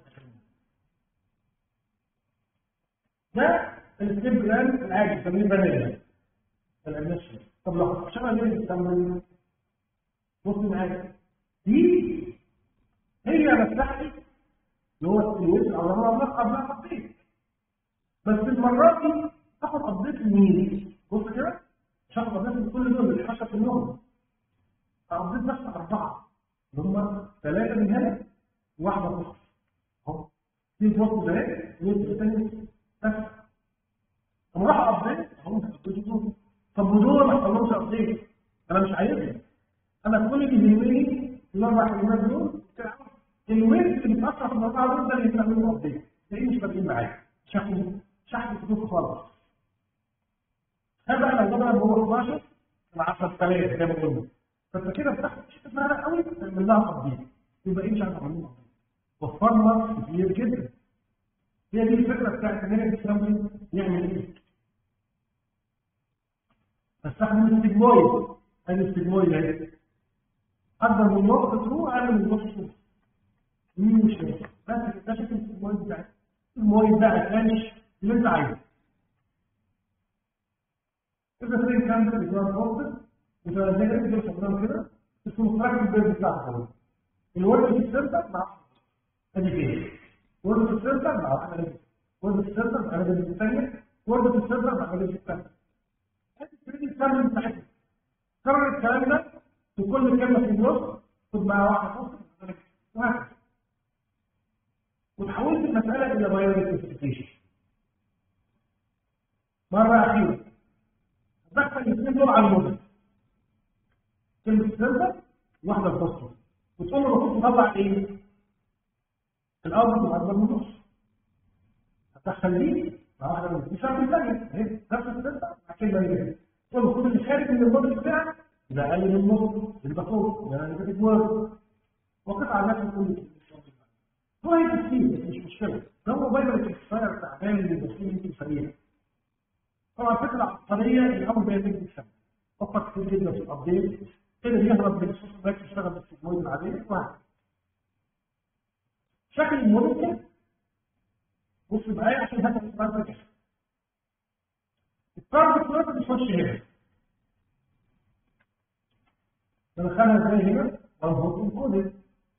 ده الستيب بلان العادي بنسميه بنانا الادمشن طب لو هتشتغل ليه بتسمى بص معايا دي هي مصلحتي اللي هو الويت الأولانية الله قبلها تطبيق بس المرة دي هاخد ابديت لمين؟ بص كده مش هاخد ابديت لكل دول اللي 11 منهم ابديت بس اربعه اللي هم ثلاثه من هنا وواحده فقط اهو في فوق ده ويبقى تاني بس اما راح ابديت اهو ابديت دول طب ودول ما حصلهمش ابديت انا مش عايزهم انا كل اللي يهمني الاربع كلمات دول الويت اللي بيتاثر في الاربعه دول ده اللي بيعمل له ابديت تلاقيه مش فارقين معايا شكله شحن الفلوس خالص هذا بقى لو ضرب هو 12 مع 10000 زي ما قلنا فانت كده فتحت شيء صغيره قوي تعمل لها تقديم يبقى ايه مش عارف اعمل لها وفرنا كتير جدا هي دي الفكره بتاعت ان انا بتسمي يعمل ايه استخدم الاستجمويد ادي الاستجمويد اهي اكبر من نقطه رو اقل من نص رو يمين وشمال بس ده شكل الاستجمويد بتاعتي المويد ده هتلاقي اللي انت عايزه اذا فريم كان في الجواب فوكس اذا زي كده شغال كده اسمه تراك البيز بتاعك اهو الورد في السنتر مع ادي فين ورد في السنتر مع عمليه ورد في السنتر مع عمليه الثانيه ورد في السنتر مع عمليه الثانيه ادي فريم الكامل بتاعتنا كرر الكلام ده في كل كلمه في النص خد معاها واحده فوق وهكذا وتحولت المساله الى بايوري كلاسيفيكيشن مرة أخيرة دخل الاثنين دول على الموديل كلمة سنتر واحدة الفصل وتقول له المفروض تطلع ايه؟ الأرض معدل من النص هتدخل دي مع واحدة من دي شرط الثانية اهي نفس السنتر مع كلمة دي تقول له كل اللي خارج من الموديل بتاعك يبقى أقل من النص يبقى فوق يبقى نيجاتيف وورد وقطع نفس كل هو هي تفسير مش مشكلة ده هو بايبر الاكسباير تعبان اللي بيبصين يمكن سريع طبعا فكرة عبقرية الأول بيها تجد السنة فقط كتير جدا في الأبديت قدر يهرب من السوس باك يشتغل بالسيجمويد العادية وهكذا شكل المونيتور بص معايا عشان هذا الإسبان كده الكارد كلها بتخش هنا بنخلها ازاي هنا موجود انكودد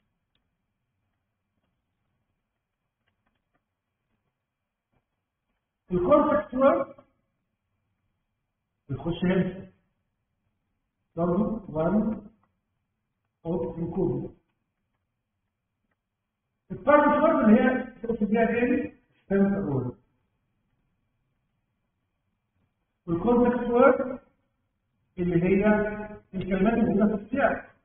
الكونتكستوال بتخش هنا برضه 1 اوت انكودد الكارد اللي هي تقصد بيها تاني ستاند اول والكونتكست وورد اللي هي الكلمات اللي موجوده في السياق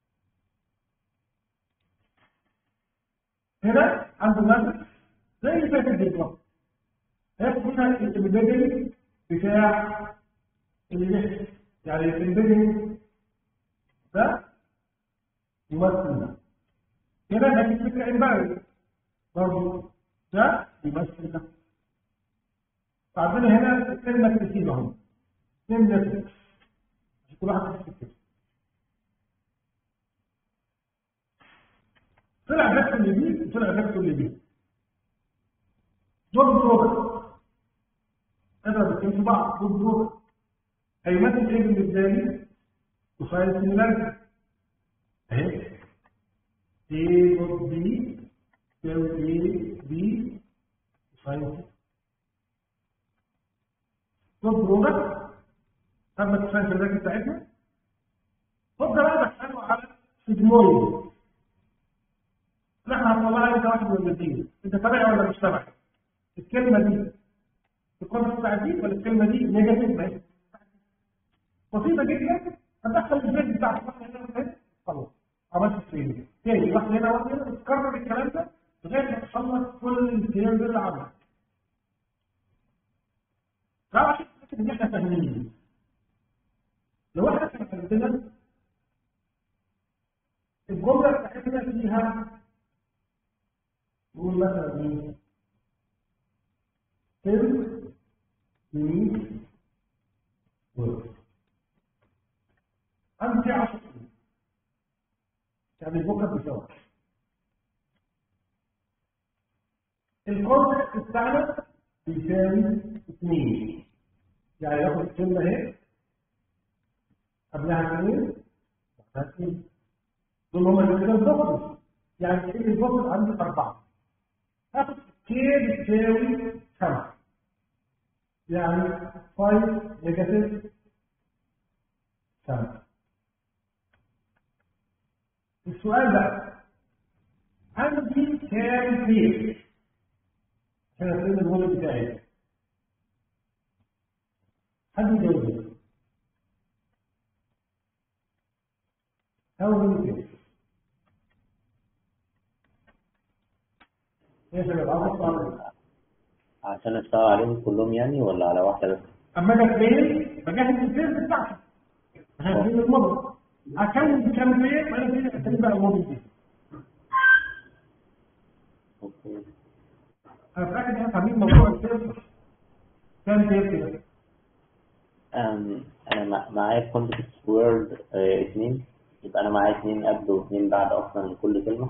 هنا عنده مسج زي اللي فاتت بالظبط هياخد هنا الامبيدنج بتاع اللي بيحصل يعني الامبيدنج ده يمثل ده هنا نفس الفكره امبارح برضه ده يمثل ده فعندنا هنا كلمة كتير اهو كلمة نتفلكس عشان كل واحد يكتب كده طلع نفس اللي دي وطلع نفس اللي دي دول برودكت اضرب الاثنين في بعض دول برودكت هيمثل ايه بالنسبه لي؟ وسايد سيميلاريتي اهي A دوت B تساوي A B ساين دوت برودكت تم التفاهم في الراجل بتاعتنا خد ده بقى بتكلم على سيجمويد احنا هنطلعها انت واحد من الاثنين انت تابع ولا مش تابع الكلمه دي تكون بتاع دي ولا الكلمه دي نيجاتيف بس بسيطه جدا هتدخل البيت بتاعك خلاص عملت تريننج تاني واحد هنا واحد هنا بتكرر الكلام ده لغايه ما تخلص كل الكلام ده اللي عملك فعشان تتاكد ان احنا فاهمين لو احنا فهمتنا الجمله بتاعتنا فيها نقول مثلا ايه تم يمين وورد عندي 10 يعني البكره بيساوي الكونتكست بتاعنا بيساوي 2 يعني ياخد الكلمه اهي قبلها 2 بعدها 2 دول هم اللي كده البكره يعني ايه البكره عندي 4 هاخد كي بتساوي 5 يعني 5 نيجاتيف 5 السؤال ده عندي كام بير عشان اسلم الولد بتاعي حد يجاوب How many pairs? ايه يا شباب عاوز السؤال عشان اشتغل عليهم كلهم يعني ولا على واحدة بس؟ اما انا فين بجهز الفير بتاعتي بجهز الموديل اكون كام فير وانا فين اتكلم بقى الموديل دي اوكي انا فاكر ان احنا فاهمين موضوع الفير كام فير كده أم، انا مع- معايا كونتكست وورد اتنين يبقى انا معايا اتنين قبل واتنين بعد اصلا لكل كلمة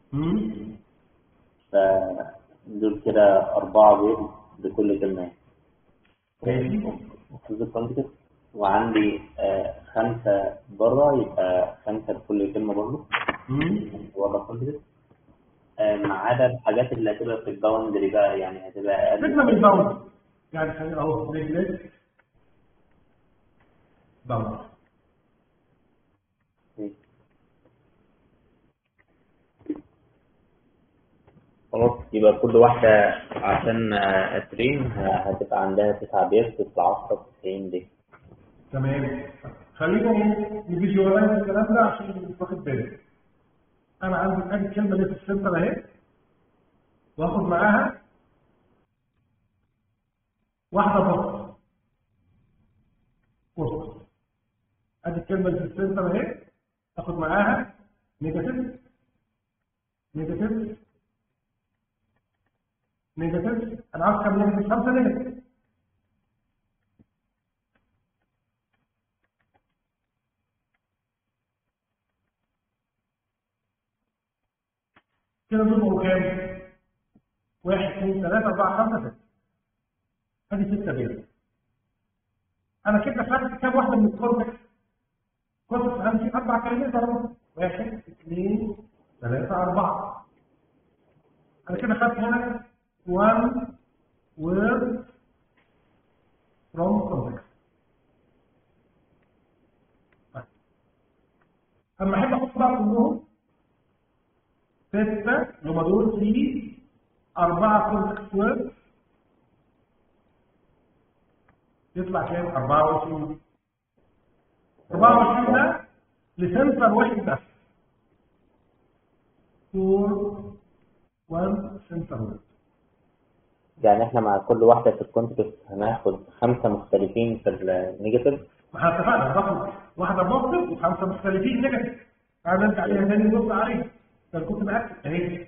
فدول كده أربعة بيض لكل كلمة ماشي مفروض الكونتكست وعندي آه، خمسة بره يبقى خمسة لكل كلمة برضه بره الكونتكست آه، ما عدا الحاجات اللي هتبقى في الباوندري بقى يعني هتبقى أقل سيبنا من الباوند يعني خلينا اهو رجلت باوند خلاص يبقى كل واحدة عشان آه، أترين ه- هتبقى عندها تسعة بيض تطلع عشرة وتسعين دي تمام خلينا ايه نفيجوالايز الكلام ده عشان مش واخد بالي انا عندي ادي الكلمه اللي في السنتر اهي واخد معاها واحده بط بص ادي الكلمه اللي في السنتر اهي اخد معاها نيجاتيف نيجاتيف نيجاتيف انا عاوز كام نيجاتيف خمسه نيجاتيف كده دول كام؟ واحد اثنين ثلاثة أربعة خمسة ستة. هذه ستة بيض. أنا كده خدت كام واحدة من الكورتكس؟ كورتكس عندي أربع كلمات أهو. واحد اثنين ثلاثة أربعة. أنا كده خدت هنا one word from context. طيب. أما أحب أحط بقى كلهم ستة اللي هم دول في أربعة كونتكست وورد يطلع كام؟ 24 24 ده لسنسر واحد بس فور وان سنسر وورد يعني احنا مع كل واحدة في الكونتكست هناخد خمسة مختلفين في النيجاتيف ما احنا اتفقنا باخد واحدة بوزيتيف وخمسة مختلفين نيجاتيف عايز ارجع عليها تاني نبص عليها بس كنت مأكد اهي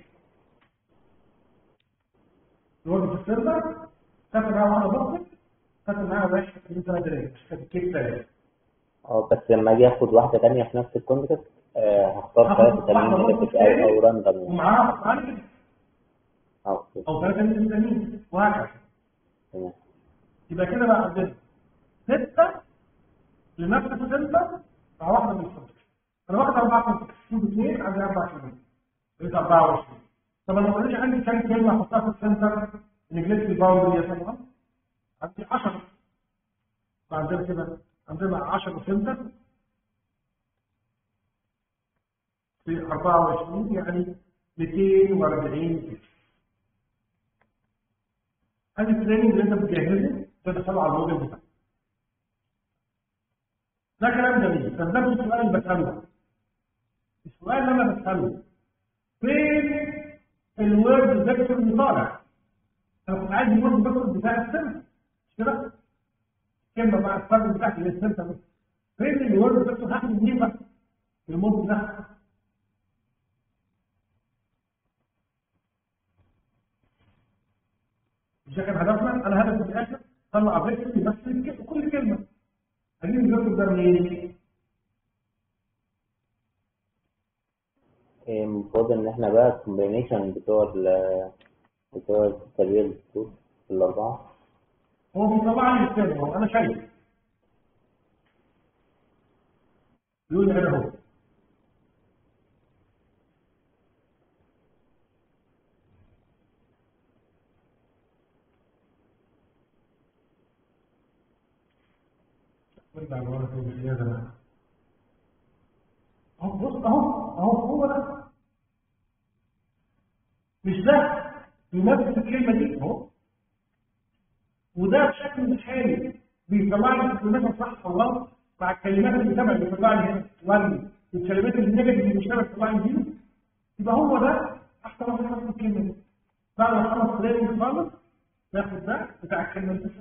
الورد في السيرفر خدت معاها واحدة بوزيتيف خدت معاها واحد اثنين ثلاثة ثلاثة مش كانت كيك ثلاثة اه بس لما اجي اخد واحدة تانية في نفس الكونتكست آه هختار هاخد ثلاثة واحدة تانيين برضه نيجاتيف او تاني او راندوم يعني ومعاها معاها كده اه اوكي او ثلاثة من الثانيين وهكذا تمام يبقى كده بقى عندنا ستة لنفس السنتر مع واحدة من الكونتكست انا واخد أربعة كونتكست شوف اثنين عندي أربع كلمات بقيت 24 طب انا اوريدي عندي كام كلمة احطها في السنتر نجلت الباوندري يا طبعا عندي 10 فعندنا كده عندنا 10 سنتر في 24 يعني 240 كده هذه التريننج اللي انت بتجهزه تدخله على الموديل بتاعك ده كلام جميل طب ده السؤال اللي بساله السؤال السؤال اللي انا بساله فين الورد فيكتور اللي طالع انا كنت عايز الورد فيكتور بتاع السنه مش كده كلمه بقى الفرق بتاعتي اللي السنه بس فين الورد فيكتور هاخد منين بقى المود ده مش ده كان هدفنا انا هدفي في الاخر طلع فيكتور يمثل كل كلمه هجيب الفيكتور ده منين المفروض ان احنا بقى الكومبينيشن بتوع ال بتوع التربية الصوت الأربعة هو بيطلع لي السر هو انا شايف يقول لي انا هو ارجع لورا كده زياده بقى اهو بص اهو اهو هو ده مش ده يمثل الكلمه دي اهو وده بشكل حالي بيطلع لي الكلمات الصح والله مع الكلمات اللي تبع اللي بيطلع لي هنا وان الكلمات النيجاتيف اللي مش تبع بتطلع لي دي يبقى هو ده احسن واحد يحط الكلمه دي بعد ما خلص تريننج خالص ناخد ده بتاع الكلمه اللي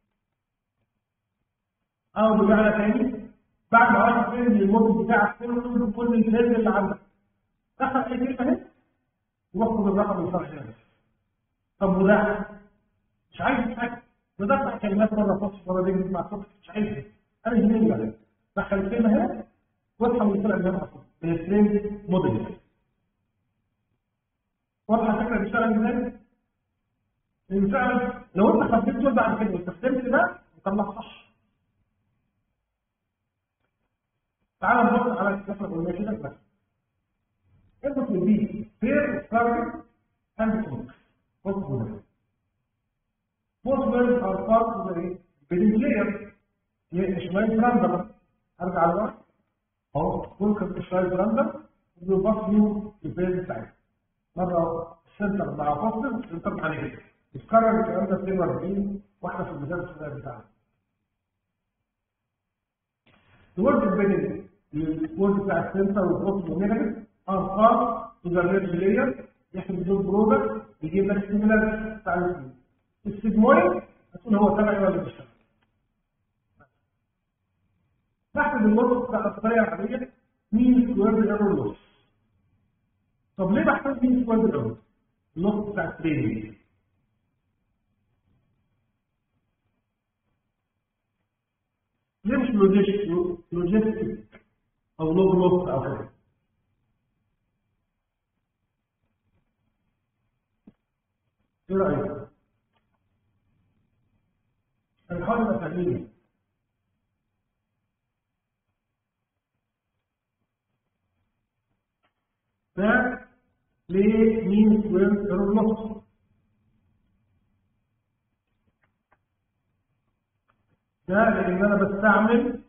او بمعنى تاني بعد ما عملت تريننج للموديل بتاعك كله كل التريننج اللي عندك دخل اي كلمه هنا واخد الرقم الصح هنا طب وده مش عايز حاجه بدفع كلمات مره فصل مره دي مع صوت مش عايز انا يهمني بقى دخل الكلمه هنا واضحه من الفرق اللي انا اصلا من الترند موديل واضحه الفكره بتشتغل ازاي؟ لان فعلا لو انت خبيت دول بعد كده واستخدمت ده يطلع صح تعال نبص على الكسره القلنا كده بس اربط البي فير ستارت اند كونكس بص هنا both wells are part of the building layer هي شمال براندر ارجع لورا اهو ممكن شمال براندر وبيبص له البيز بتاعتها مره السنتر مع فاصل السنتر مع نيجاتيف يتكرر الكلام ده 42 واحده في المثال السؤال بتاعنا الورد البيلنج الورد بتاع السنتر والفاصل والنيجاتيف ار بارت تو ذا ريد لاير يحمل دول برودكت يجيب لك السيميلار بتاع الاثنين السيجمويد هتقول هو تبعي ولا مش تبعي بحث النص بتاع الطريقه العاديه مين سكوير ايرور لوس طب ليه بحث مين سكوير ايرور النص بتاع التريننج ليه مش لوجيستيك لوجيستيك او لوج لوس او كده ايه رايك الحرب التعليمية ده ليه مين سكوير ايرور لوس ده لان انا بستعمل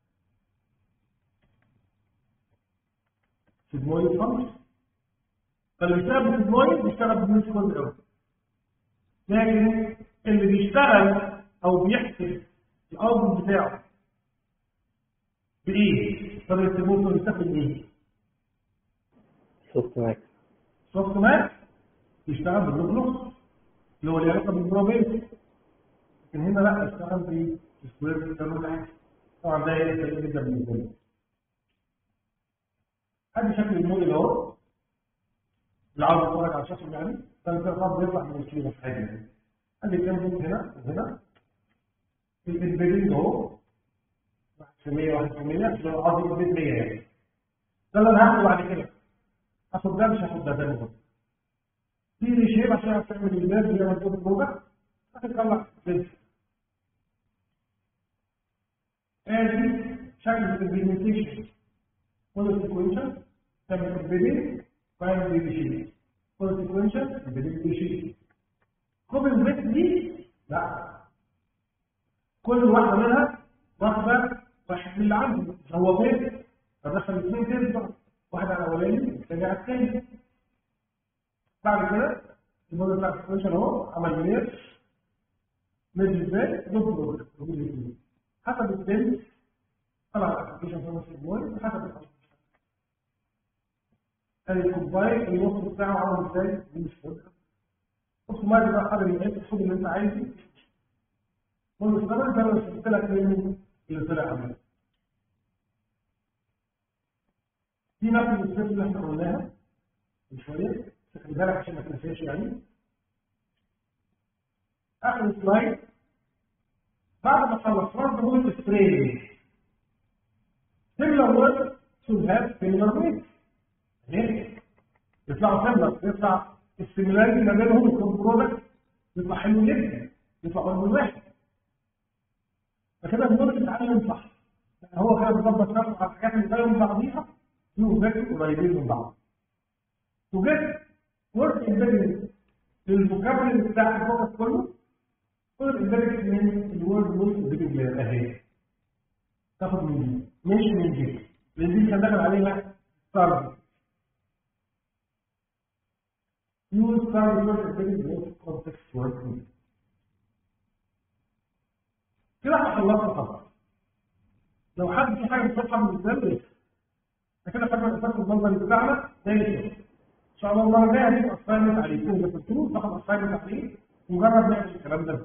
سيجمويد فانكشن فاللي بيشتغل بسيجمويد بيشتغل بمين سكوير ايرور لكن اللي بيشتغل او بيحسب الاوتبوت بتاعه بايه طب التليفون بيستخدم ايه سوفت ماكس سوفت ماكس بيشتغل باللوج لوس اللي هو اللي علاقه بالبروبيت لكن هنا لا اشتغل بسكوير كانون طبعا ده يفرق جدا بالنسبه لي ادي شكل الموديل اهو اللي عاوز يتفرج على الشكل يعني فانت خلاص بيطلع من الكيلو في حاجه ادي كام هنا وهنا البيدنج اهو 1% 1% عشان قصدي البيد 100 يعني ده اللي انا هاخده بعد كده هاخد ده مش هاخد ده ده بالظبط في ريشيب عشان تعمل البيد زي ما تقول البروجا هتطلع بيد ادي شكل الامبلمنتيشن كل سيكونشن تعمل البيدنج بعدين ريشيب كل سيكونشن البيدنج ريشيب خد البيد دي لا كل واحدة منها واخدة واحد من اللي عنده هو بيت فدخل اثنين بيت واحد على الاولاني والثاني على الثاني بعد كده الموديل بتاع السكشن اهو عمل مير مير ازاي دوت بروجكت حسب السن طلع الابلكيشن في نفس الموديل وحسب ادي الكوبايه النص بتاعه عامل ازاي دي مش فاضيه بص ما دي بقى قدر العين خد اللي انت عايزه والمستقبل ده انا شفت لك منه اللي طلع عمله دي نفس الستيب اللي احنا قلناها من شويه بس خلي بالك عشان ما تنساش يعني اخر سلايد بعد ما خلص رد هو السبراي similar words should have similar weight ليه؟ يطلعوا similar يطلع السيميلاريتي ما بينهم يكون برودكت يطلع حلو جدا يطلع برضه واحد فكده النور بيتعلم صح يعني هو كده بيظبط نفسه على الحاجات اللي بينهم بعضيها يو فيكتور قريبين من بعض to get work embedded للفوكابولري بتاع الفوكس كله كل embedded من الورد وورد embedded layer اهي تاخد من دي مش من دي لان دي كان داخل عليها ستارت يو ستارت وورد embedded layer context work كده احنا خلصنا خلاص لو حد في حاجه بتطلع من قدام كده خدنا الاساس المنظري بتاعنا زي الفل ان شاء الله المره الجايه هنبقى اسايمنت عليه كل ده كله تاخد اسايمنت عليه ونجرب نعمل الكلام ده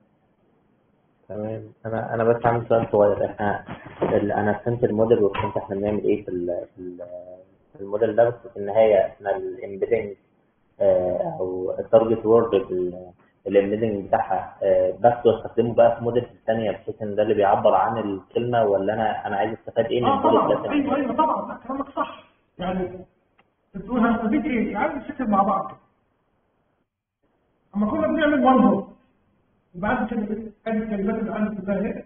تمام انا انا بس عندي سؤال صغير احنا ال- انا فهمت الموديل وفهمت احنا بنعمل ايه في ال- في ال- في الموديل ده بس في النهايه احنا الامبيدنج او التارجت وورد الامبيدنج بتاعها آه، بس واستخدمه بقى في موديل الثانيه بحيث ان ده اللي بيعبر عن الكلمه ولا انا انا عايز استفاد ايه من اه الموديل طبعا ده ايوه ايوه طبعا لا كلامك صح يعني بتقول هنستفيد ايه؟ تعالوا نفتكر مع بعض اما كنا بنعمل وان هوت وبعد كده ادي الكلمات اللي عندك كلها اهي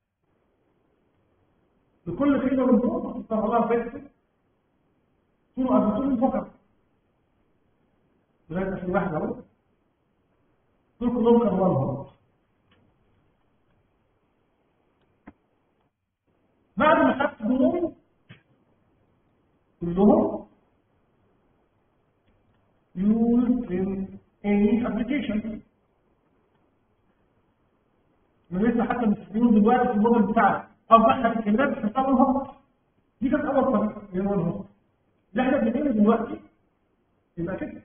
لكل كلمه من فوق بتطلع لها فيكتور طول قد طول الفقط لغايه اخر واحد اهو دول كلهم كانوا وان هوت بعد ما خدت دول كلهم used in any application من لسه حتى مستخدمين دلوقتي في الموديل بتاعنا اوضح لك الكلمات بس طبعا هو دي كانت اول طريقه اللي هو الهوت اللي احنا بنعمله دلوقتي يبقى كده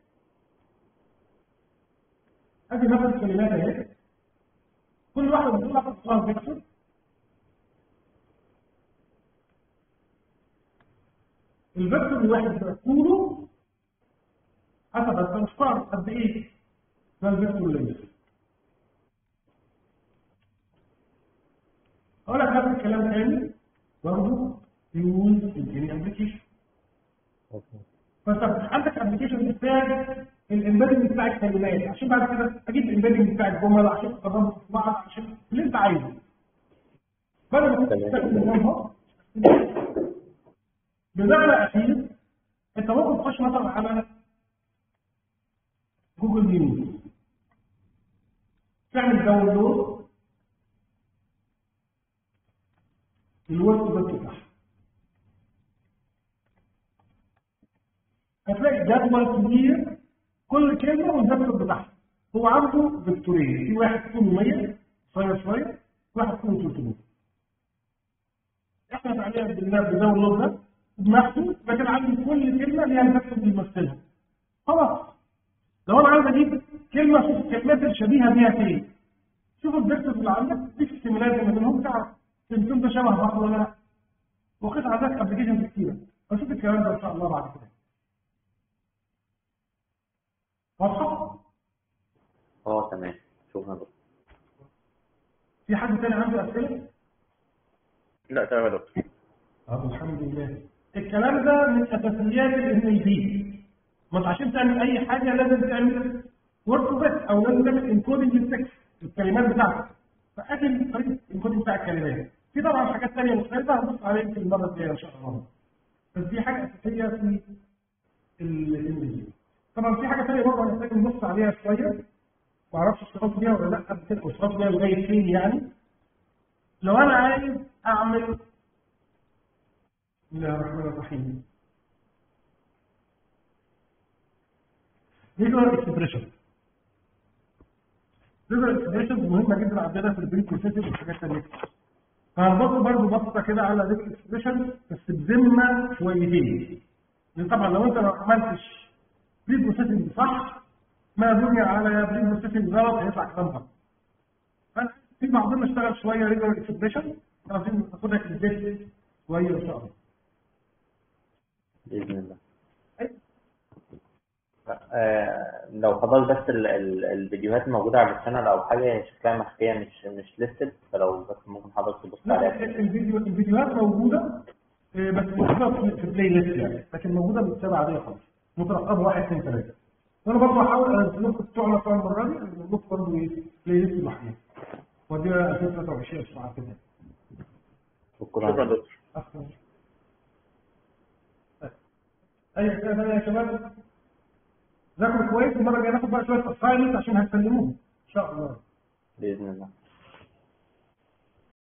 ادي نفس الكلمات اهي كل واحده بتقول لك اسمها فيكتور الفيكتور الواحد ده طوله حسب التنسيق قد ايه ده الفيكتور لينس اقول لك نفس الكلام تاني برضه يوز الجيني ابلكيشن فانت عندك ابلكيشن محتاج الامبيدنج بتاع الكلمات عشان بعد كده اجيب الامبيدنج بتاع الجمل عشان اقربهم في بعض عشان اللي انت عايزه بدل ما تستخدم النظام بمعنى اخير انت ممكن تخش مثلا على جوجل نيوز تعمل داونلود الويب سايت بتاعها هتلاقي جدول كبير كل كلمه والفيكتور بتاعها هو عنده فيكتورين في واحد طوله 100 شويه شويه واحد طوله 300 احنا فعليا بداونلود ده بناخده لكن عندي كل كلمه ليها الفيكتور بيمثلها خلاص لو انا عايز اجيب كلمه شوف الكلمات الشبيهه بيها فين شوف الفيكتور اللي عندك دي السيميلات ما بينهم تعرف الكلمتين ده شبه بعض ولا لا وقيس على ذلك ابلكيشن كتيره فشوف الكلام ده ان شاء الله بعد كده واضحه اه تمام شكرا دكتور في حد تاني عنده اسئله لا تمام يا دكتور طب الحمد لله الكلام ده من اساسيات الام اي بي ما انت عشان تعمل اي حاجه لازم تعمل ورك بس او لازم تعمل انكودنج للتكست الكلمات بتاعتك فاكل طريقه الانكودنج بتاع الكلمات في طبعا حاجات ثانيه مختلفه هنبص عليها يمكن المره الجايه ان شاء الله بس دي حاجه اساسيه في الام اي بي طبعا في حاجه ثانيه برضه هنحتاج نبص عليها شويه ما اعرفش اشتغلت بيها ولا لا قبل كده او اشتغلت بيها لغايه فين يعني لو انا عايز اعمل بسم الله الرحمن الرحيم فيجوال اكسبريشن فيجوال اكسبريشن مهمه جدا عندنا في البريك بروسيسنج والحاجات الثانيه فهنبص برضه بصه كده على فيجوال اكسبريشن بس بذمه شويتين لان طبعا لو انت ما عملتش بري بروسيسنج صح ما بني على بري بروسيسنج غلط هيطلع كلام غلط فانا في بعضنا اشتغل شويه ريجولار اكسبريشن عايزين ناخدها كالبيت شويه ان شاء الله باذن الله أي. آه لو فضل بس ال ال الفيديوهات موجوده على الشانل او حاجه هي شكلها مخفيه مش مش ليستد فلو بس ممكن حضرتك تبص لا عليها الفيديو الفيديوهات موجوده آه، بس موجوده في في بلاي ليست يعني لكن موجوده بكتابه عاديه خالص مترقبه واحد اثنين ثلاثه وانا برضه هحاول انزل لكم بتوعنا بتوع المره دي انزل لكم برضه ايه بلاي ليست لوحدها وديها 2023 اسبوع كده شكرا شكرا دكتور أصلاً. طيب. اي حاجه ثانيه يا شباب ذاكروا كويس المره الجايه ناخد بقى شويه اساينمنت عشان هتسلموهم ان شاء الله باذن الله